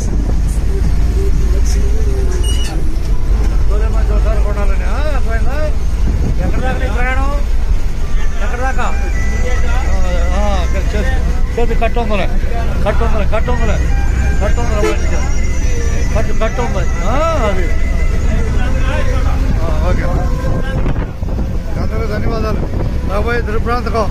సూర్యమంచి ఒకసారి కొనాలని ఆ, పోయిందా ఎక్కడ దాకా నీ ప్రయాణం ఎక్కడ దాకా ఆ, ఇక్కడ చేతి చేతి కట్టు ఉందిలే కట్టు ఉందిలే కట్టు ఉందిలే కట్టు ఉందిలే మంచిగా కట్టు కట్టు ఉంది ఆ, అది ఆ, ఓకే అందరూ ధన్యవాదాలు రాబోయే త్రిప్రాంతకం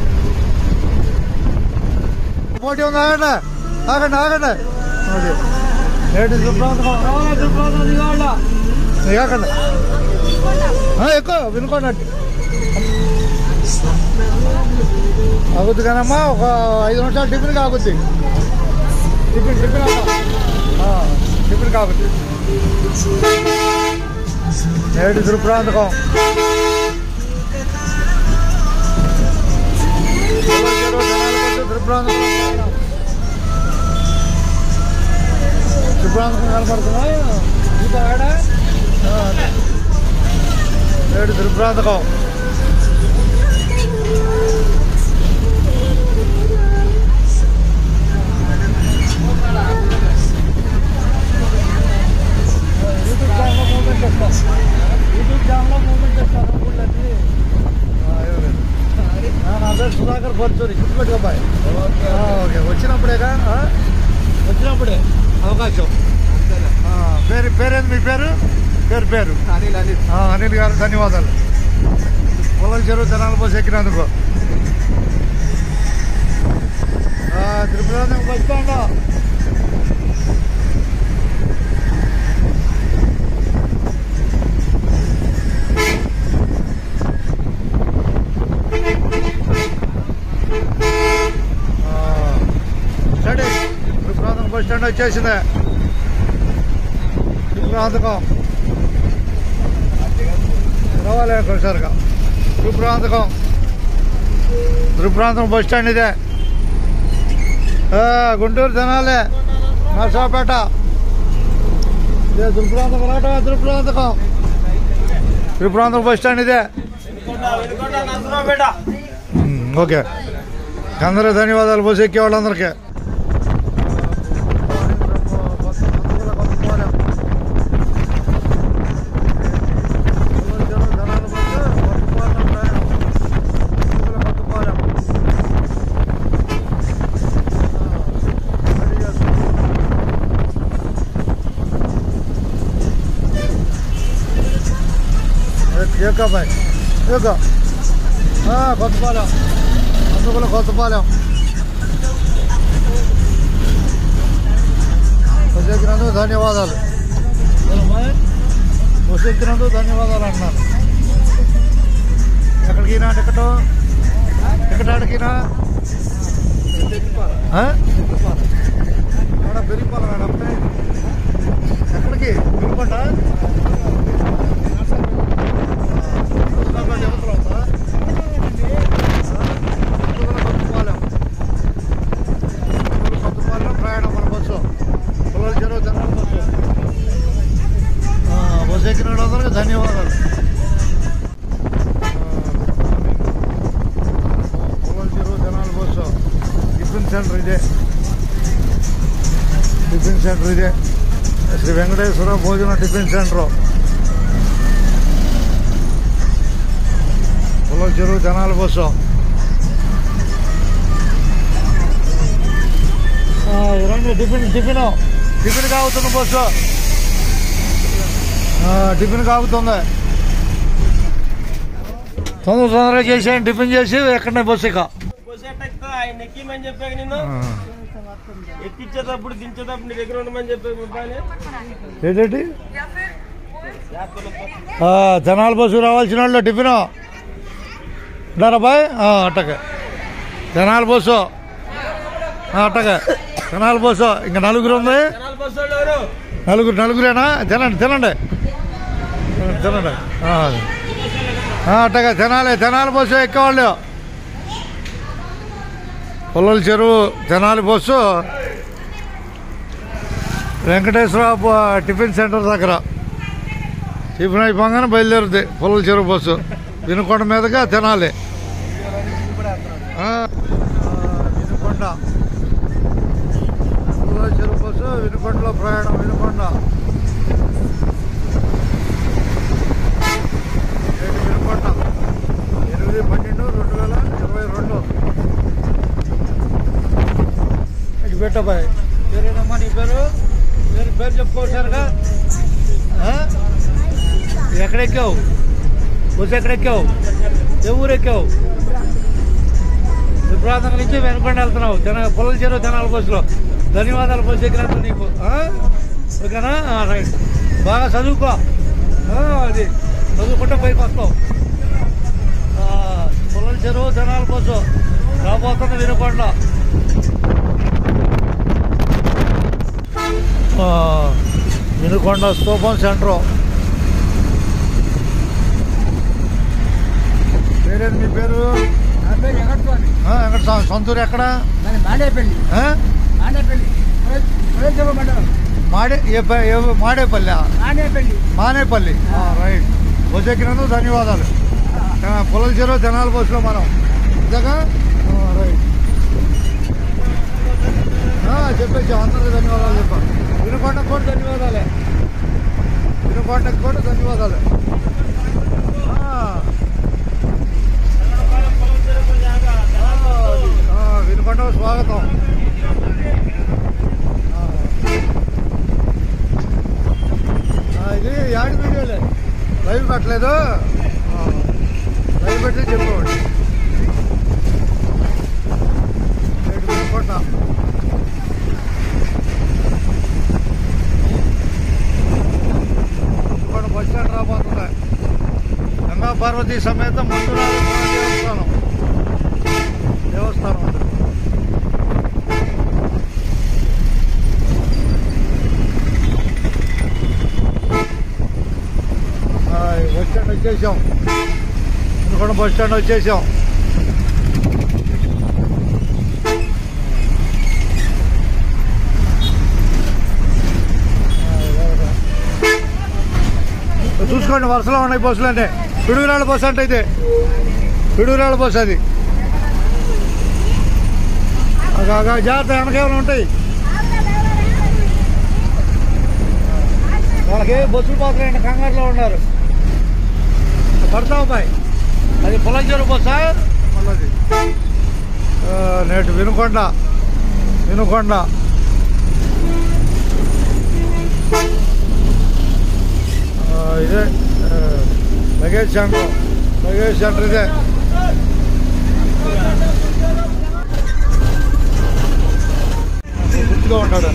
పోటీ ఉంది ఆగండి ఆగండి ఆగండి అది ఏడు త్రిప్రాంతకం రావాలా త్రిప్రాంతకం దిగాళ్ళ దిగాకండి ఎక్కువ వినుకోండి ఆగుద్ది కానమ్మా ఒక ఐదు నిమిషాలు టిఫిన్ కాగుద్ది టిఫిన్ టిఫిన్ అమ్మా ఆ, టిఫిన్ కాగుద్ది ఏడు త్రిపురాంతకం త్రిపురాంతకం త్రిపురాంతకం కనపడుతుందా ఇంకా ఆడ ఆ, అదే. ఏడు త్రిపురాంతకం యూట్యూబ్ ఛానల్లో మూమెంట్ చేస్తాం యూట్యూబ్ ఛానల్లో మూమెంట్ చేస్తాను ఊళ్ళన్నీ ఆ, ఏం లేదు. ఆ, నా పేరు సుధాకర్ పర్చూరి గుర్తుపెట్టుకో అబ్బాయి ఆ, ఓకే వచ్చినప్పుడేగా ఆ? వచ్చినప్పుడే అవకాశం ఆ, పేరు పేరేంది మీ పేరు పేరు పేరు ఆ, అనిల్ గారు ధన్యవాదాలు పొలం చెరువు జనాల బస్ ఎక్కినందుకు ఆ, త్రిపురాంతం బస్ స్టాండ్ ఆ, సరే త్రిపురాంతం బస్ స్టాండ్ వచ్చేసింది త్రిపురాంతకం రావాలి ఒకసారిగా త్రిపురాంతకం త్రిపురాంతకం బస్ స్టాండ్ ఇదే ఆ, గుంటూరు జనాలే నర్సాపేట ఇదే త్రిపురాంతకం రాట త్రిపురాంతకం త్రిపురాంతకం బస్ స్టాండ్ ఇదే ఉమ్, ఓకే అందరూ ధన్యవాదాలు బస్సు ఎక్కే వాళ్ళందరికీ యొక్క అబ్బాయి యొక్క కొత్తపాలెం అందుకుల కొత్తపాలెం బస్సు ఎక్కినందుకు ధన్యవాదాలు ఏమమ్మాయి? బస్సు ఎక్కినందుకు ధన్యవాదాలు అంటున్నాను ఎక్కడికినా టికెట్ టికెట్ ఆడికినా ఆడ పెరిగిపోవాలి మేడం ఎక్కడికి పెరిగిపోట ప్రయాణం మన బస్సు పిల్లల చెరువు జనరల్ బస్సు ఆ, బస్సు ఎక్కిన వాళ్ళందరికీ ధన్యవాదాలు పొలం చెరువు జనాల బస్సు టిఫిన్ సెంటర్ ఇదే టిఫిన్ సెంటర్ ఇదే శ్రీ వెంకటేశ్వర భోజన టిఫిన్ సెంటర్ పొలం చెరువు జనాల బస్సు ఆ, రండి టిఫిన్ టిఫిన్ టిఫిన్ కాగుతున్న బస్సు ఆ, టిఫిన్ కాగుతుంది తొందర తొందరగా చేసేయండి టిఫిన్ చేసి ఎక్కడనే బస్సు ఇక బస్సు ఎట్ట ఆయన ఎక్కిమని చెప్పాక నిన్ను ఎక్కించేటప్పుడు దించేటప్పుడు నీ దగ్గర ఉండమని చెప్పాను ఏంటండి ఆ, జనాల బస్సు రావాల్సిన వాళ్ళు టిఫిన్ బాయ్ అట్టకే జనాల బస్సు ఆ, అట్టకే జనాల బస్సు ఇంకా నలుగురు ఉంది జనాల బస్సు వాళ్ళు ఎవరు నలుగురు నలుగురేనా తినండి తినండి తినండి ఆ. ఆ, అట్టగా తినాలి తినాలి బస్సు ఎక్కేవాళ్ళు పొల్లల చెరువు తెనాలి బస్సు వెంకటేశ్వర బ- టిఫిన్ సెంటర్ దగ్గర టిఫిన్ అయిపోగానే బయలుదేరుద్ది పొల్లల చెరువు బస్సు వినుకొండ మీదుగా తినాలి ఆ, వినుకొండ పొల్లల చెరువు బస్సు వినుకొండలో ప్రయాణం వినుకొండ రేటు వినుకొండ ఎనిమిది పన్నెండు రెండు వేల ఇరవై రెండు ఇది పెట్టబాయ్ పేరేనమ్మా నీ పేరు పేరు పేరు చెప్పుకోవచ్చారుగా ఎక్కడెక్కావు బస్సు ఎక్కడెక్కావు ఏ ఊరు ఎక్కావు విప్రాంతం నుంచి వెనుకొండ వెళ్తున్నావు జన పొలం చెరువు జనాల బస్సులో ధన్యవాదాలు బస్సు ఎక్కినందుకు నీకు ఆ? ఓకేనా ఆ, రైట్ బాగా చదువుకో ఆ, అది చదువుకుంటే పైకి వస్తావు ఆ, పొలం చెరువు జనాల బస్సు రాబోతుంది వినుకొండ ఆ, వినుకొండ స్తూపం సెంటర్ పేరేంటి మీ పేరు ఆ, ఎక్కడ సొ- సొంత ఊరు ఎక్కడ మాడేపల్లి ఆ? మాడేపల్లి పురేశ్వర మండలం మాడే ఏ ప- ఏ ఊ- మాడేపల్లి మాడేపల్లి మానేపల్లి ఆ, రైట్ బస్సు ఎక్కినందుకు ధన్యవాదాలు ఆ, పొలం చెరువు జనాల బస్సులో మనం ఇంతగా ఆ, రైట్ ఆ, చెప్పేసి అందరికీ ధన్యవాదాలు చెప్పా వినుకొండకు కూడా ధన్యవాదాలే వినుకొండకు కూడా ధన్యవాదాలు ఆ. ఆ, వినుకొండకు స్వాగతం ఆ. ఆ, ఇది యాడి వీడియోలే లైవ్ పెట్టలేదు ఆ, లైవ్ పెట్టి చెప్పేవాడు rate Vinukonda Vinukonda bus stand రాబోతుంది గంగా పార్వతి సమేత మందురాజ దేవస్థానం దేవస్థానం అది. ఆ, ఈ బస్ స్టాండ్ వచ్చేసాం వినుకొండ బస్ స్టాండ్ వచ్చేసాం చూసుకోండి వరుసలో ఉన్నాయి బస్సులు అంటే పిడుగురాళ్ళ బస్సు అంటే అయితే పిడుగురాళ్ళ బస్సు అది అగా, అగా, జాగ్రత్త వెనకేమైనా ఉంటాయి వాళ్ళకి బస్సులు పోతున్నాయండి కంగారులో ఉన్నారు పడతావు బాయ్ అది పొలంచేరు బస్సా మళ్ళీ నేటి వినుకొండ వినుకొండ ఆ, ఇదే ఆ, luggage luggage centre luggage centre ఇదే గుర్తుగా ఉంటాడు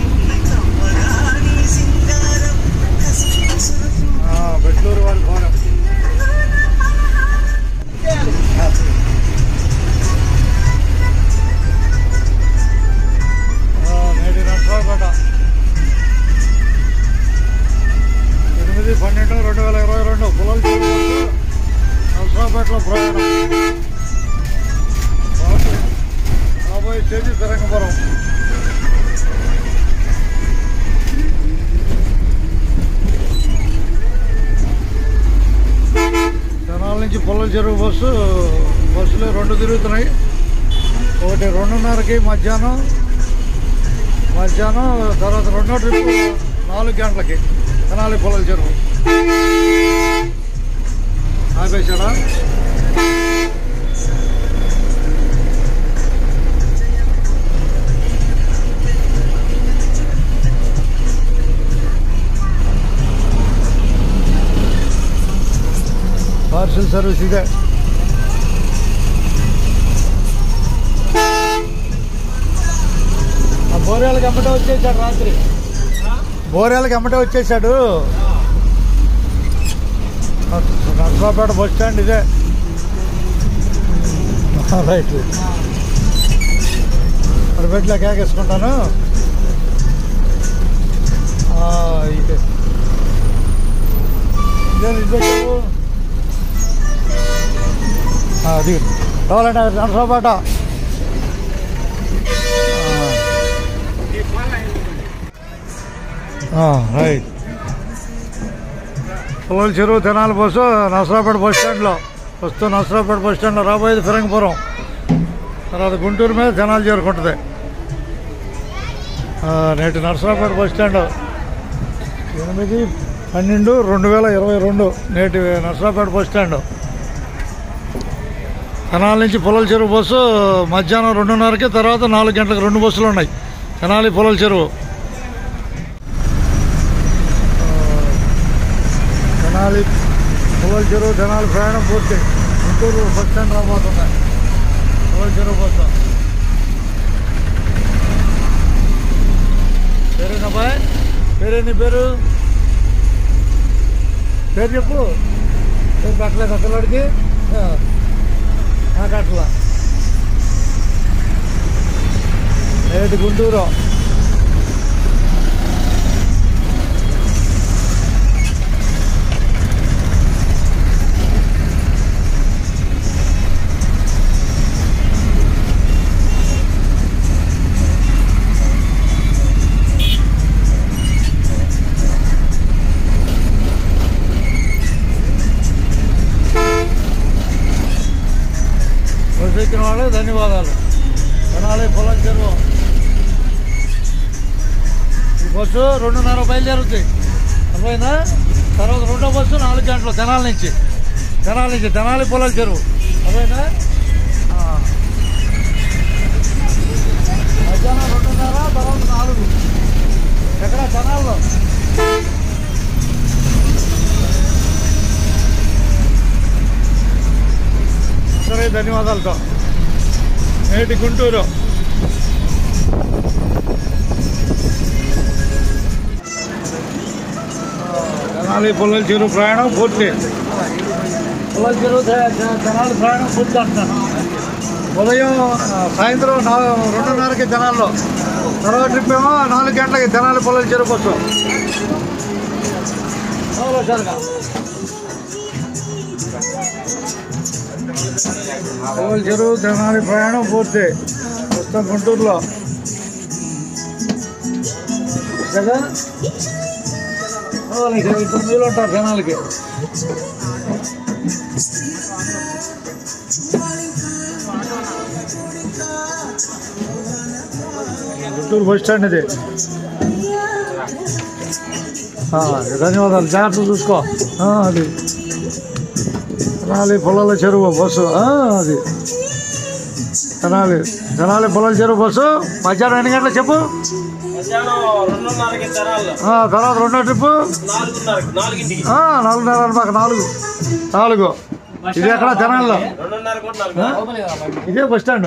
ఆ, బెట్లూరు వాళ్ళ భవనం ఆ, నేటి నర్సరావుపేట ఎనిమిది పన్నెండు రెండు వేల ఇరవై రెండు పులల నర్సరావుపేటలో ప్రయాణం రాబోయే- రాబోయే తేదీ తిరంగపురం జనాల నుంచి పొల్లల చెరువు బస్సు బస్సులు రెండు తిరుగుతున్నాయి ఒకటి రెండున్నరకి మధ్యాహ్నం మధ్యాహ్నం తర్వాత రెండో ట్రిప్ నాలుగు గంటలకి తెనాలి పొలాల చెరువు ఆపేశాడా పార్సల్ సర్వీస్ ఇదే ఆ బోరేళ్ళకి అమ్మటే వచ్చేసాడు రాత్రి బోరేళ్ళకి అమ్మటే వచ్చేసాడు నర్సాపేట బస్ స్టాండ్ ఇదే రైట్ మరి బెడ్లో కేకేసుకుంటాను ఆ, ఇదే ఇదే ఇదే చెప్పు. ఆ, అది కావాలంటే నర్సాపేట రైట్ పొలాల చెరువు తెనాలి బస్సు నసరాపేట బస్ స్టాండ్లో వస్తూ నసరాపేట బస్ స్టాండ్లో రాబోయేది ఫిరంగపురం తర్వాత గుంటూరు మీద తెనాలి చేరుకుంటుంది ఆ, నేటి నరసరాపేట బస్ స్టాండ్ ఎనిమిది పన్నెండు రెండు వేల ఇరవై రెండు నేటి నరసరాపేట బస్ స్టాండ్ తెనాలి నుంచి పొలాల చెరువు బస్సు మధ్యాహ్నం రెండున్నరకి తర్వాత నాలుగు గంటలకు రెండు బస్సులు ఉన్నాయి తెనాలి పొలాల చెరువు తెనాలి పొలాల చెరువు తెనాలి ప్రయాణం పూర్తి గుంటూరు బస్ స్టాండ్ రాబోతుంది పొలాల చెరువు బస్సు పేరేనా బాయ్ పేరే నీ పేరు పేరు చెప్పు పేరు కట్టలేదు అసలుడికి నాకు అట్లా నేటి గుంటూరు బస్సు ఎక్కిన వాళ్ళే ధన్యవాదాలు తెనాలి పొలం చెరువు ఈ బస్సు రెండున్నర బయలుదేరుద్ది అర్థమైందా తర్వాత రెండో బస్సు నాలుగు గంటలు తెనాలి నుంచి తెనాలి నుంచి తెనాలి పొలాల చెరువు అర్థమైందా ఆ. మధ్యాహ్నం రెండున్నర తర్వాత నాలుగు ఎక్కడ తెనాల్లో సరే ధన్యవాదాలతో నేటి గుంటూరు తెనాలి పొల్లల చెరువు ప్రయాణం పూర్తి పొల్లల చెరువు తె- తె- తెనాలి ప్రయాణం పూర్తి అంటున్నాను ఉదయం ఆ, సాయంత్రం నా రెండున్నరకి తెనాల్లో తర్వాత ట్రిప్ ఏమో నాలుగు గంటలకి తెనాలి పొల్లల చెరువు బస్సు అవునా సరిగా పొల్లల చెరువు తెనాలి ప్రయాణం పూర్తి ప్రస్తుతం గుంటూరులో కదా ఓ, నీకు ఇద్దరు మీలు ఉంటారు జనాలకి గుంటూరు బస్ స్టాండ్ ఇది ఆ, ధన్యవాదాలు జాగ్రత్త చూసుకో ఆ, అది తెనాలి పొలాల చెరువు బస్సు ఆ, అది తెనాలి తెనాలి పొలాల చెరువు బస్సు మధ్యాహ్నం ఎన్ని గంటలకు చెప్పు మధ్యాహ్నం రెండున్నరకి తెరాల్లో ఆ, తర్వాత రెండో ట్రిప్పు నాలుగున్నరకి నాలుగింటికి ఆ, నాలుగున్నర మాకు నాలుగు నాలుగు ఇది ఎక్కడ జనాల్లో రెండున్నర కొట్టినారు ఇదే బస్ స్టాండ్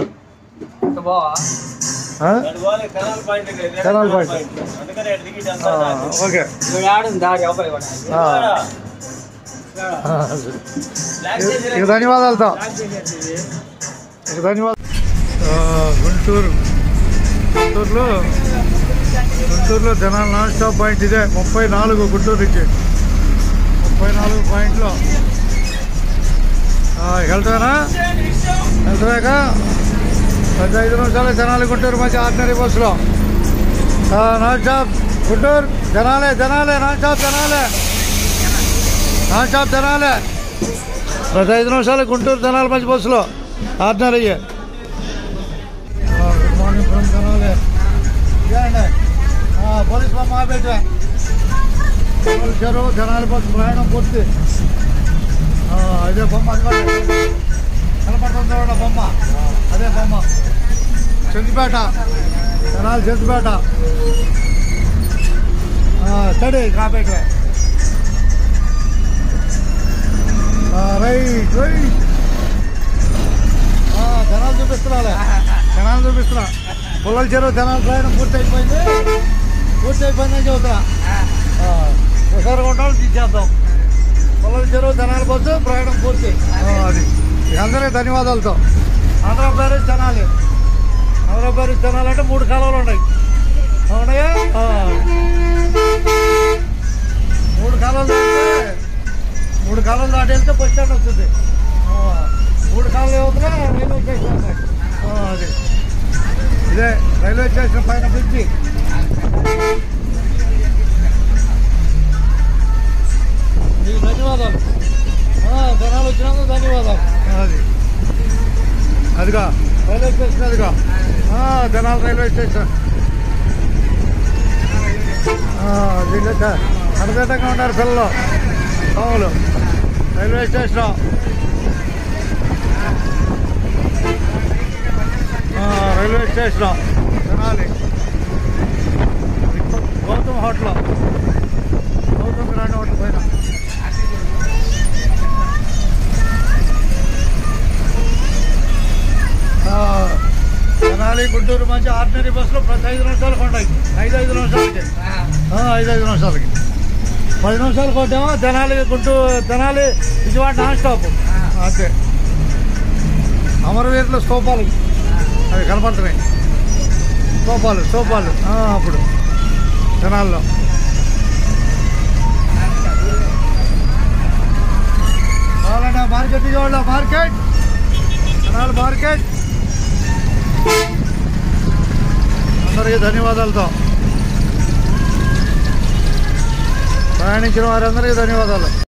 ఆ? కెనాల్ పాయింట్ దగ్గర. Canal point. అందుకని అటు దిగి ఆ, ఓకే ఆ. ఆ, బ్లాక్ ఇక ధన్యవాదాలతో ఇక ధన్యవాదాలు ఆ, గుంటూరు గుంటూరులో గుంటూరులో జనాలు నాన్ స్టాప్ పాయింట్ ఇదే ముప్పై నాలుగు గుంటూరు నుంచి ముప్పై నాలుగు పాయింట్లో వెళ్తానా వెళ్తాక పది ఐదు నిమిషాలు జనాలు గుంటూరు మంచి ఆర్డినరీ బస్సులో ఆ, నాన్ స్టాప్ గుంటూరు జనాలే జనాలే నాన్ స్టాప్ జనాలే నాన్ స్టాప్ జనాలే ప్రతి ఐదు నిమిషాలు గుంటూరు జనాలు మంచి బస్సులో ఆర్డినరీ గుడ్ మార్నింగ్ ఫ్రమ్ జనాలే ఇదేండి ఆ, పోలీస్ బొమ్మ ఆపేట చెరువు జనాల బస్సు ప్రయాణం పూర్తి ఆ, ఇదే బొమ్మ అది కూడా కనపడుతుంది చూడండి బొమ్మ అదే బొమ్మ చంద్రపేట జనాలు చంద్రపేట స్టడీ కాపేట రైట్ రైట్ ఆ, జనాలు చూపిస్తున్నాలే జనాలు చూపిస్తున్నా పుల్లల చెరువు జనాలు ప్రయాణం పూర్తి అయిపోయింది పూర్తి అయిపోయిందని చెబుతున్నా ఆ, ఒకసారి కొట్టాలి తీసేద్దాం పుల్లల చెరువు జనాల బస్సు ప్రయాణం పూర్తి ఆ, అది ఇక అందరికీ ధన్యవాదాలతో ఆంధ్రప్రదేశ్ జనాలు ఆంధ్రప్రదేశ్ జనాలు అంటే మూడు కాలువలు ఉన్నాయి అవునాయా ఆ. మూడు కాలువలు దాటితే మూడు కాలువలు దాటి వెళ్తే బస్ స్టాండ్ వస్తుంది ఆ, మూడు కాలువలు యువతల రైల్వే స్టేషన్ ఉన్నాయి ఆ, అది ఇదే రైల్వే స్టేషన్ పైన బ్రిడ్జి మీకు ధన్యవాదాలు ఆ, జనాలు వచ్చినందుకు ధన్యవాదాలు అది అదిగా రైల్వే స్టేషన్ అదిగా ఆ, జనాలు రైల్వే స్టేషన్ వీళ్ళు అర్థంగా ఉన్నారు పిల్లలు పాములు రైల్వే స్టేషన్ రైల్వే స్టేషన్ తినాలి Gautam hotel Gautam grand hotel పైన ఆ, తెనాలి గుంటూరు మంచి ఆర్డినరీ బస్సులో ప్రతి ఐదు నిమిషాలకు ఉంటాయి ఐదు ఐదు నిమిషాలకి ఆ, ఐదు ఐదు నిమిషాలకి పది నిమిషాలు కొట్టామో తెనాలి గుంటూరు తెనాలి విజయవాడ నాన్ స్టాప్ అంతే అమరవీరుల స్తూపాలు అవి కనపడుతున్నాయి స్తూపాలు స్తూపాలు ఆ, అప్పుడు తెనాల్లో కావాలంటే market Vijayawada market Tenali market అందరికీ ధన్యవాదాలతో ప్రయాణించిన వారందరికీ ధన్యవాదాలు